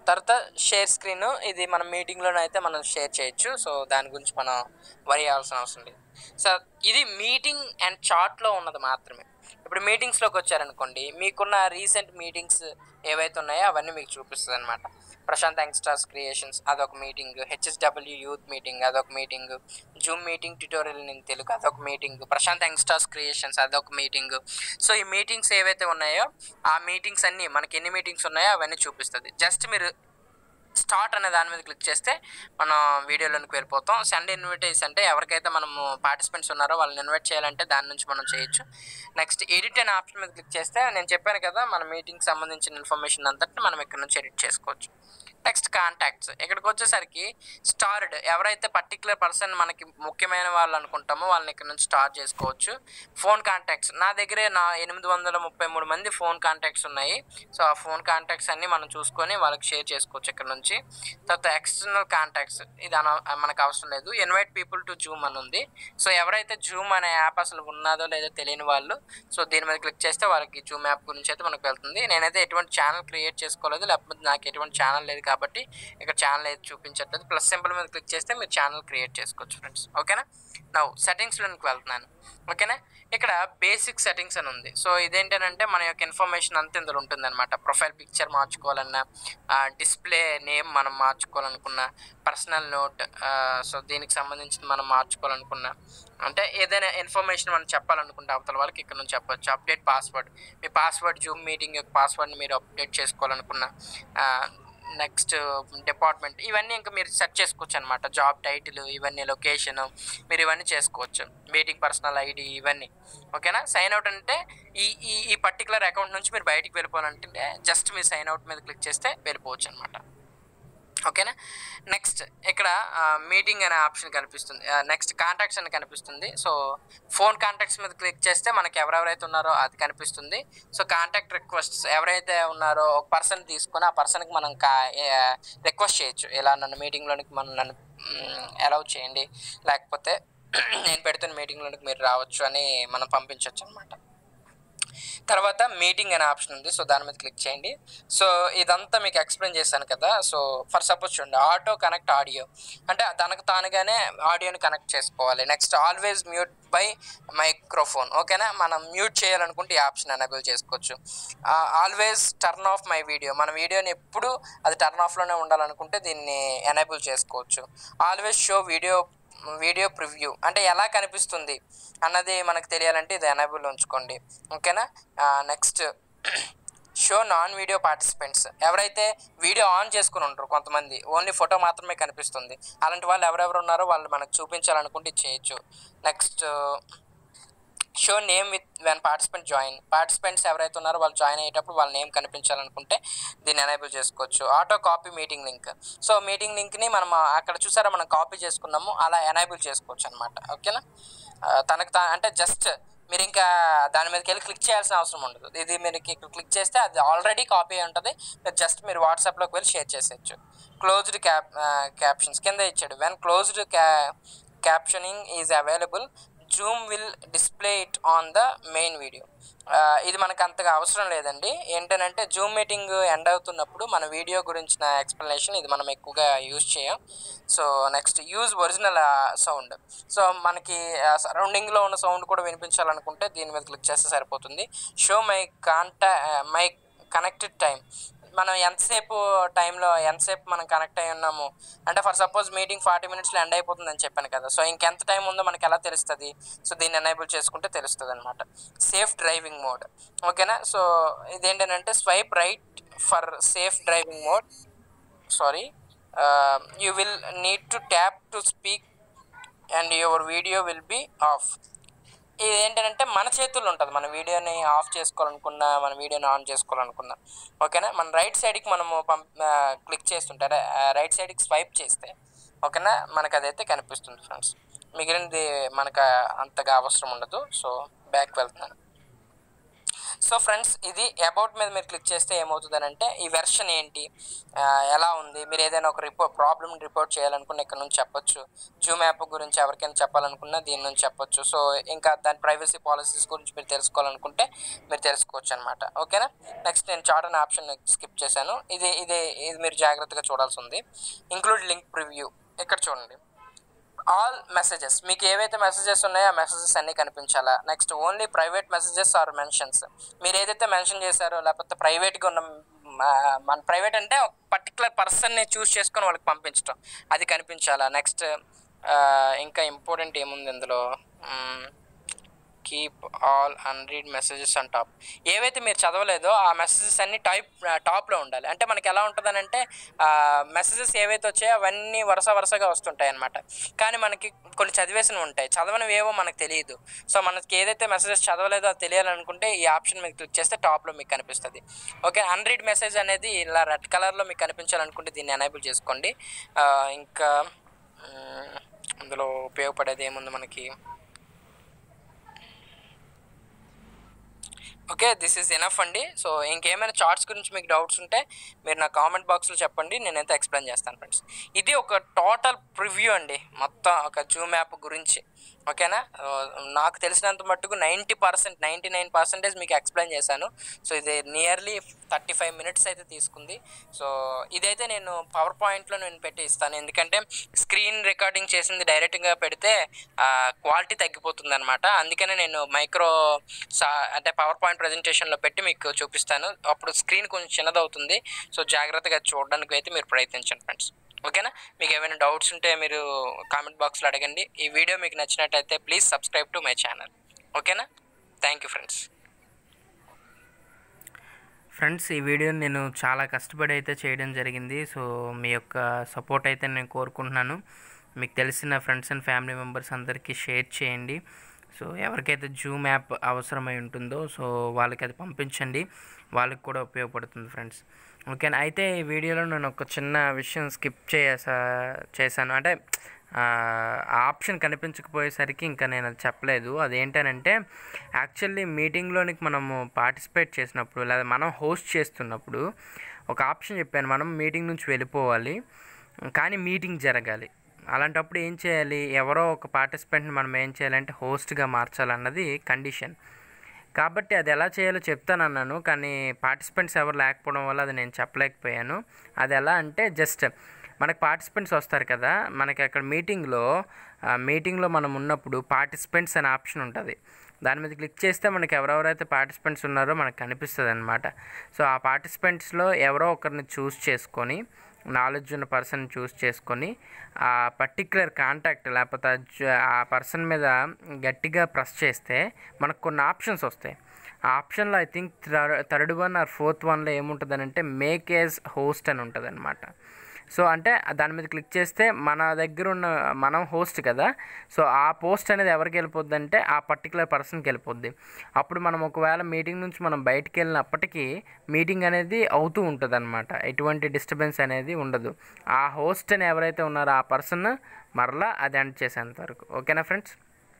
తర్వాత షేర్ స్క్రీన్ ఇది మన మీటింగ్లోనే అయితే మనం షేర్ చేయొచ్చు సో దాని గురించి మనం వరి అవ్వాల్సిన అవసరం లేదు సో ఇది మీటింగ్ అండ్ చాట్లో ఉన్నది మాత్రమే ఇప్పుడు మీటింగ్స్లోకి వచ్చారనుకోండి మీకున్న రీసెంట్ మీటింగ్స్ ఏవైతే ఉన్నాయో అవన్నీ మీకు చూపిస్తుంది అనమాట ప్రశాంత్ యంగ్స్టర్స్ క్రియేషన్స్ అదొక మీటింగ్ హెచ్ఎస్డబ్ల్యూ యూత్ మీటింగ్ అదొక meeting Zoom meeting tutorial in Telugu అదొక మీటింగ్ ప్రశాంత్ యంగ్స్టర్స్ క్రియేషన్స్ అదొక మీటింగ్ సో ఈ మీటింగ్స్ ఏవైతే ఉన్నాయో ఆ మీటింగ్స్ అన్నీ మనకి ఎన్ని మీటింగ్స్ ఉన్నాయో అవన్నీ చూపిస్తుంది జస్ట్ మీరు స్టార్ట్ అనే దాని మీద క్లిక్ చేస్తే మనం వీడియోలోకి వెళ్ళిపోతాం సెండ్ ఇన్విటేషన్ అంటే ఎవరికైతే మనము పార్టిసిపెంట్స్ ఉన్నారో వాళ్ళని ఇన్వైట్ చేయాలంటే దాని నుంచి మనం చేయొచ్చు నెక్స్ట్ ఎడిట్ అనే ఆప్షన్ మీద క్లిక్ చేస్తే నేను చెప్పాను కదా మన మీటింగ్ సంబంధించిన ఇన్ఫర్మేషన్ అంతటి మనం ఇక్కడ నుంచి ఎడిట్ చేసుకోవచ్చు నెక్స్ట్ కాంటాక్ట్స్ ఇక్కడికి వచ్చేసరికి స్టార్డ్ ఎవరైతే పర్టికులర్ పర్సన్ మనకి ముఖ్యమైన వాళ్ళు అనుకుంటామో వాళ్ళని ఇక్కడ నుంచి స్టార్ట్ చేసుకోవచ్చు ఫోన్ కాంటాక్ట్స్ నా దగ్గరే నా ఎనిమిది వందల ముప్పై మూడు మంది ఫోన్ కాంటాక్ట్స్ ఉన్నాయి సో ఆ ఫోన్ కాంటాక్ట్స్ అన్ని మనం చూసుకొని వాళ్ళకి షేర్ చేసుకోవచ్చు ఇక్కడ నుంచి తర్వాత ఎక్స్టర్నల్ కాంటాక్ట్స్ ఇది అన మనకు అవసరం లేదు ఇన్వైట్ పీపుల్ టు జూమ్ అని ఉంది సో ఎవరైతే జూమ్ అనే యాప్ అసలు ఉన్నదో లేదో తెలియని వాళ్ళు సో దీని మీద క్లిక్ చేస్తే వాళ్ళకి జూమ్ యాప్ గురించి అయితే మనకు వెళ్తుంది నేనైతే ఎటువంటి ఛానల్ క్రియేట్ చేసుకోలేదు లేకపోతే నాకు ఎటువంటి ఛానల్ లేదు కాబట్టి ఇక్కడ ఛానల్ అయితే చూపించట్లేదు ప్లస్ సింబల్ మీద క్లిక్ చేస్తే మీరు ఛానల్ క్రియేట్ చేసుకోవచ్చు ఫ్రెండ్స్ ఓకేనా నవ్వు సెట్టింగ్స్లోనికి వెళ్తున్నాను ఓకేనా ఇక్కడ బేసిక్ సెట్టింగ్స్ అని ఉంది సో ఇదేంటంటే మన యొక్క ఇన్ఫర్మేషన్ అంతా ఇందులో ఉంటుంది అనమాట ప్రొఫైల్ పిక్చర్ మార్చుకోవాలన్నా డిస్ప్లే నేమ్ మనం మార్చుకోవాలనుకున్న పర్సనల్ నోట్ సో దీనికి సంబంధించి మనం మార్చుకోవాలనుకున్న అంటే ఏదైనా ఇన్ఫర్మేషన్ మనం చెప్పాలనుకుంటే అవతల వాళ్ళకి ఇక్కడ నుంచి చెప్పొచ్చు అప్డేట్ పాస్వర్డ్ మీ పాస్వర్డ్ జూమ్ మీటింగ్ యొక్క పాస్వర్డ్ని మీరు అప్డేట్ చేసుకోవాలనుకున్న నెక్స్ట్ డిపార్ట్మెంట్ ఇవన్నీ ఇంకా మీరు సెర్చ్ చేసుకోవచ్చు అనమాట జాబ్ టైటిల్ ఇవన్నీ లొకేషన్ మీరు ఇవన్నీ చేసుకోవచ్చు మీటింగ్ పర్సనల్ ఐడి ఇవన్నీ ఓకేనా సైన్ అవుట్ అంటే ఈ ఈ ఈ పర్టికులర్ అకౌంట్ నుంచి మీరు బయటికి వెళ్ళిపోవాలంటే జస్ట్ మీరు సైన్ అవుట్ మీద క్లిక్ చేస్తే వెళ్ళిపోవచ్చు అనమాట ఓకేనా నెక్స్ట్ ఇక్కడ మీటింగ్ అనే ఆప్షన్ కనిపిస్తుంది నెక్స్ట్ కాంటాక్ట్స్ అని కనిపిస్తుంది సో ఫోన్ కాంటాక్ట్స్ మీద క్లిక్ చేస్తే మనకి ఎవరెవరైతే ఉన్నారో అది కనిపిస్తుంది సో కాంటాక్ట్ రిక్వెస్ట్స్ ఎవరైతే ఉన్నారో ఒక పర్సన్ తీసుకొని ఆ పర్సన్కి మనం కా రిక్వెస్ట్ చేయొచ్చు ఇలా నన్ను మీటింగ్లోనికి మనం నన్ను అలౌ చేయండి లేకపోతే నేను పెడుతున్న మీటింగ్లోనికి మీరు రావచ్చు అని మనం పంపించవచ్చు అనమాట తర్వాత మీటింగ్ అనే ఆప్షన్ ఉంది సో దాని మీద క్లిక్ చేయండి సో ఇదంతా మీకు ఎక్స్ప్లెయిన్ చేశాను కదా సో ఫర్ సపోజ్ చూడండి ఆటో కనెక్ట్ ఆడియో అంటే తనకు తానుగానే ఆడియోని కనెక్ట్ చేసుకోవాలి next always mute by microphone ఓకేనా మనం మ్యూట్ చేయాలనుకుంటే ఈ ఆప్షన్ ఎనేబుల్ చేసుకోవచ్చు always turn off my video మన వీడియోని ఎప్పుడు అది టర్న్ ఆఫ్లోనే ఉండాలనుకుంటే దీన్ని ఎనేబుల్ చేసుకోవచ్చు always show video video preview అంటే ఎలా కనిపిస్తుంది అన్నది మనకు తెలియాలంటే ఇది ఎనేబుల్ ఉంచుకోండి ఓకేనా next show non video participants ఎవరైతే వీడియో ఆన్ చేసుకుని ఉంటారు కొంతమంది ఓన్లీ ఫోటో మాత్రమే కనిపిస్తుంది అలాంటి వాళ్ళు ఎవరెవరు ఉన్నారో వాళ్ళు మనకు చూపించాలనుకుంటే ఇది చేయొచ్చు next show name with when participant join participants ఎవరైతే ఉన్నారో వాళ్ళు జాయిన్ అయ్యేటప్పుడు వాళ్ళ నేమ్ కనిపించాలనుకుంటే దీన్ని ఎనేబుల్ చేసుకోవచ్చు auto copy meeting link so meeting లింక్ని మనం అక్కడ చూసారా మనం కాపీ చేసుకున్నాము అలా ఎనేబుల్ చేసుకోవచ్చు అనమాట ఓకేనా తనకు తా అంటే జస్ట్ మీరు ఇంకా దాని మీదకి వెళ్ళి క్లిక్ చేయాల్సిన అవసరం ఉండదు ఇది మీరు ఇక్కడ క్లిక్ చేస్తే అది ఆల్రెడీ కాపీ అయి ఉంటుంది జస్ట్ మీరు వాట్సాప్లోకి వెళ్ళి షేర్ చేసేయచ్చు క్లోజ్డ్ క్యాప్ క్యాప్షన్స్ కింద ఇచ్చాడు వెన్ క్లోజ్డ్ క్యా captioning is available Zoom will display it on the main video ఇది మనకు అంతగా అవసరం లేదండి ఏంటంటే జూమ్ మీటింగ్ ఎండ్ అవుతున్నప్పుడు మన వీడియో గురించిన ఎక్స్ప్లెనేషన్ ఇది మనం ఎక్కువగా యూజ్ చేయం so next use original sound so మనకి సరౌండింగ్లో ఉన్న సౌండ్ కూడా వినిపించాలనుకుంటే దీని మీద క్లిక్ చేస్తే సరిపోతుంది షో మై కాంటా మై కనెక్టెడ్ టైం మనం ఎంతసేపు టైంలో ఎంతసేపు మనం కనెక్ట్ అయి ఉన్నాము అంటే ఫర్ సపోజ్ మీటింగ్ ఫార్టీ మినిట్స్లో ఎండ్ అయిపోతుందని చెప్పాను కదా సో ఇంకెంత టైం ఉందో మనకి ఎలా తెలుస్తుంది సో దీన్ని ఎనేబుల్ చేసుకుంటే తెలుస్తుంది అనమాట సేఫ్ డ్రైవింగ్ మోడ్ ఓకేనా సో ఇదేంటంటే swipe right for safe driving mode sorry you will need to tap to speak and your video will be off ఇది ఏంటంటే మన చేతుల్లో ఉంటుంది మన వీడియోని ఆఫ్ చేసుకోవాలనుకున్నా మన వీడియోని ఆన్ చేసుకోవాలనుకున్నా ఓకేనా మన రైట్ సైడ్కి మనము పంప్ క్లిక్ చేస్తుంటే రైట్ సైడ్కి స్వైప్ చేస్తే ఓకేనా మనకు అదైతే కనిపిస్తుంది ఫ్రెండ్స్ మిగిలినది మనకు అంతగా అవసరం ఉండదు సో బ్యాక్ వెళ్తున్నాను సో ఫ్రెండ్స్ ఇది అబౌట్ మీద మీరు క్లిక్ చేస్తే ఏమవుతుందని అంటే ఈ వెర్షన్ ఏంటి ఆ, ఎలా ఉంది మీరు ఏదైనా ఒక రిపోర్ట్ ప్రాబ్లమ్ రిపోర్ట్ చేయాలనుకున్న ఇక్కడ నుంచి చెప్పొచ్చు జూమ్ యాప్ గురించి ఎవరికైనా చెప్పాలనుకున్నా దీని నుంచి చెప్పొచ్చు సో ఇంకా దాని ప్రైవసీ పాలసీస్ గురించి మీరు తెలుసుకోవాలనుకుంటే మీరు తెలుసుకోవచ్చు అనమాట ఓకేనా నెక్స్ట్ నేను చార్ట్ అనే ఆప్షన్ స్కిప్ చేశాను ఇది ఇది ఇది మీరు జాగ్రత్తగా చూడాల్సి ఉంది ఇంక్లూడ్ లింక్ ప్రివ్యూ ఇక్కడ చూడండి ఆల్ మెసేజెస్ మీకు ఏవైతే మెసేజెస్ ఉన్నాయో ఆ మెసేజెస్ అన్నీ కనిపించాలా next only private messages or mentions మీరు ఏదైతే మెన్షన్ చేశారో లేకపోతే ప్రైవేట్గా ఉన్న మ- మన ప్రైవేట్ అంటే ఒక పర్టికులర్ పర్సన్ని చూస్ చేసుకొని వాళ్ళకి పంపించడం అది కనిపించాలా నెక్స్ట్ ఇంకా ఇంపార్టెంట్ ఏముంది ఇందులో keep all unread messages and top ఏవైతే మీరు చదవలేదో ఆ మెసేజెస్ అన్ని టైప్ టాప్లో ఉండాలి అంటే మనకి ఎలా ఉంటుందని అంటే మెసేజెస్ ఏవైతే వచ్చాయో అవన్నీ వరుస వరుసగా వస్తుంటాయి అనమాట కానీ మనకి కొన్ని చదివేసినవి ఉంటాయి చదవనివి ఏవో మనకు తెలియదు సో మనకి ఏదైతే మెసేజెస్ చదవలేదో అది తెలియాలనుకుంటే ఈ ఆప్షన్ మీకు క్లిక్ చేస్తే టాప్లో మీకు కనిపిస్తుంది ఓకే అన్రీడ్ మెసేజ్ అనేది ఇలా రెడ్ కలర్లో మీకు కనిపించాలనుకుంటే దీన్ని ఎనేబుల్ చేసుకోండి ఆ, ఇంకా మ్, అందులో ఉపయోగపడేది ఏముంది మనకి ఓకే దిస్ ఈజ్ ఎనఫ్ అండి సో ఇంకేమైనా చార్ట్స్ గురించి మీకు డౌట్స్ ఉంటే మీరు నా కామెంట్ బాక్స్లో చెప్పండి నేనైతే ఎక్స్ప్లెయిన్ చేస్తాను ఫ్రెండ్స్ ఇది ఒక టోటల్ ప్రివ్యూ అండి మొత్తం ఒక జూమ్ యాప్ గురించి ఓకేనా ఆ, నాకు తెలిసినంత మట్టుకు ninety percent ninety nine percentage మీకు ఎక్స్ప్లెయిన్ చేశాను సో ఇది నియర్లీ థర్టీ ఫైవ్ మినిట్స్ అయితే తీసుకుంది సో ఇదైతే నేను పవర్ పాయింట్లో నేను పెట్టి ఇస్తాను ఎందుకంటే స్క్రీన్ రికార్డింగ్ చేసింది డైరెక్ట్గా పెడితే క్వాలిటీ తగ్గిపోతుంది అనమాట అందుకనే నేను మైక్రో సా అంటే పవర్ పాయింట్ ప్రజెంటేషన్లో పెట్టి మీకు చూపిస్తాను అప్పుడు స్క్రీన్ కొంచెం చిన్నదవుతుంది సో జాగ్రత్తగా చూడడానికి అయితే మీరు ప్రయత్నించండి ఫ్రెండ్స్ ఓకేనా మీకు ఏమైనా డౌట్స్ ఉంటే మీరు కామెంట్ బాక్స్లో అడగండి ఈ వీడియో మీకు నచ్చినట్టయితే please subscribe to my channel ఓకేనా థ్యాంక్ యూ ఫ్రెండ్స్ ఫ్రెండ్స్ ఈ వీడియోని నేను చాలా కష్టపడి అయితే చేయడం జరిగింది సో మీ యొక్క సపోర్ట్ అయితే నేను కోరుకుంటున్నాను మీకు తెలిసిన ఫ్రెండ్స్ అండ్ ఫ్యామిలీ మెంబర్స్ అందరికీ షేర్ చేయండి సో ఎవరికైతే జూమ్ యాప్ అవసరమై ఉంటుందో సో వాళ్ళకి అది పంపించండి వాళ్ళకి కూడా ఉపయోగపడుతుంది ఫ్రెండ్స్ ఓకేనా అయితే ఈ వీడియోలో నేను ఒక చిన్న విషయం స్కిప్ చేసా చేశాను అంటే ఆ ఆప్షన్ కనిపించకపోయేసరికి ఇంకా నేను అది చెప్పలేదు అదేంటనంటే యాక్చువల్లీ మీటింగ్లోనికి మనము పార్టిసిపేట్ చేసినప్పుడు లేదా మనం హోస్ట్ చేస్తున్నప్పుడు ఒక ఆప్షన్ చెప్పాను మనం మీటింగ్ నుంచి వెళ్ళిపోవాలి కానీ మీటింగ్ జరగాలి అలాంటప్పుడు ఏం చేయాలి ఎవరో ఒక పార్టిసిపెంట్ని మనం ఏం చేయాలంటే హోస్ట్గా మార్చాలన్నది కండిషన్ కాబట్టి అది ఎలా చేయాలో చెప్తానన్నాను కానీ పార్టిసిపెంట్స్ ఎవరు లేకపోవడం వల్ల అది నేను చెప్పలేకపోయాను అది ఎలా అంటే జస్ట్ మనకు పార్టిసిపెంట్స్ వస్తారు కదా మనకి అక్కడ మీటింగ్లో మీటింగ్లో మనం ఉన్నప్పుడు పార్టిసిపెంట్స్ అనే ఆప్షన్ ఉంటుంది దాని మీద క్లిక్ చేస్తే మనకి ఎవరెవరైతే పార్టిసిపెంట్స్ ఉన్నారో మనకు కనిపిస్తుంది అనమాట సో ఆ పార్టిసిపెంట్స్లో ఎవరో ఒకరిని చూస్ చేసుకొని నాలెడ్జ్ ఉన్న పర్సన్ చూస్ చేసుకొని ఆ పర్టిక్యులర్ కాంటాక్ట్ లేకపోతే ఆ జ- ఆ పర్సన్ మీద గట్టిగా ప్రెస్ చేస్తే మనకు కొన్ని ఆప్షన్స్ వస్తాయి ఆ ఆప్షన్లో I think third one or fourth వన్లో ఏముంటుంది అంటే మేక్ ఏజ్ హోస్ట్ అని ఉంటుంది అనమాట సో అంటే దాని మీద క్లిక్ చేస్తే మన దగ్గర ఉన్న మనం హోస్ట్ కదా సో ఆ పోస్ట్ అనేది ఎవరికి వెళ్ళిపోద్ది అంటే ఆ పర్టికులర్ పర్సన్కి వెళ్ళిపోద్ది అప్పుడు మనం ఒకవేళ మీటింగ్ నుంచి మనం బయటికి వెళ్ళినప్పటికీ మీటింగ్ అనేది అవుతూ ఉంటుంది అనమాట ఎటువంటి డిస్టర్బెన్స్ అనేది ఉండదు ఆ హోస్ట్ అని ఎవరైతే ఉన్నారో ఆ పర్సన్ మరలా అది ఎండ్ చేసేంత వరకు ఓకేనా friends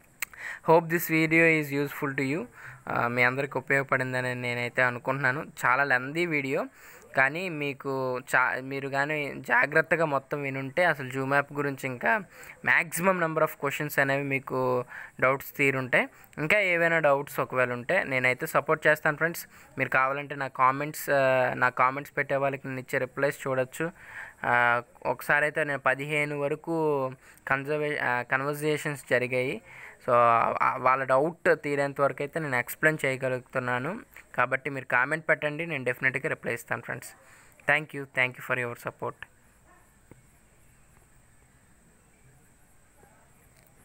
hope this video is useful to you మీ అందరికి ఉపయోగపడిందని నేనైతే అనుకుంటున్నాను చాలా లెందీ వీడియో కానీ మీకు చా మీరు కానీ జాగ్రత్తగా మొత్తం వినుంటే అసలు జూమ్ యాప్ గురించి ఇంకా మ్యాక్సిమం నెంబర్ ఆఫ్ క్వశ్చన్స్ అనేవి మీకు డౌట్స్ తీరుంటాయి ఇంకా ఏవైనా డౌట్స్ ఒకవేళ ఉంటే నేనైతే సపోర్ట్ చేస్తాను ఫ్రెండ్స్ మీరు కావాలంటే నా కామెంట్స్ నా కామెంట్స్ పెట్టే వాళ్ళకి నేను ఇచ్చే రిప్లైస్ చూడొచ్చు ఆ, ఒకసారి అయితే నేను పదిహేను వరకు కన్జర్వే కన్వర్జేషన్స్ జరిగాయి సో ఆ, వాళ్ళ డౌట్ తీరేంత వరకు అయితే నేను ఎక్స్ప్లెయిన్ చేయగలుగుతున్నాను కాబట్టి మీరు కామెంట్ పెట్టండి నేను డెఫినెట్గా రిప్లై ఇస్తాను friends thank you thank you for your support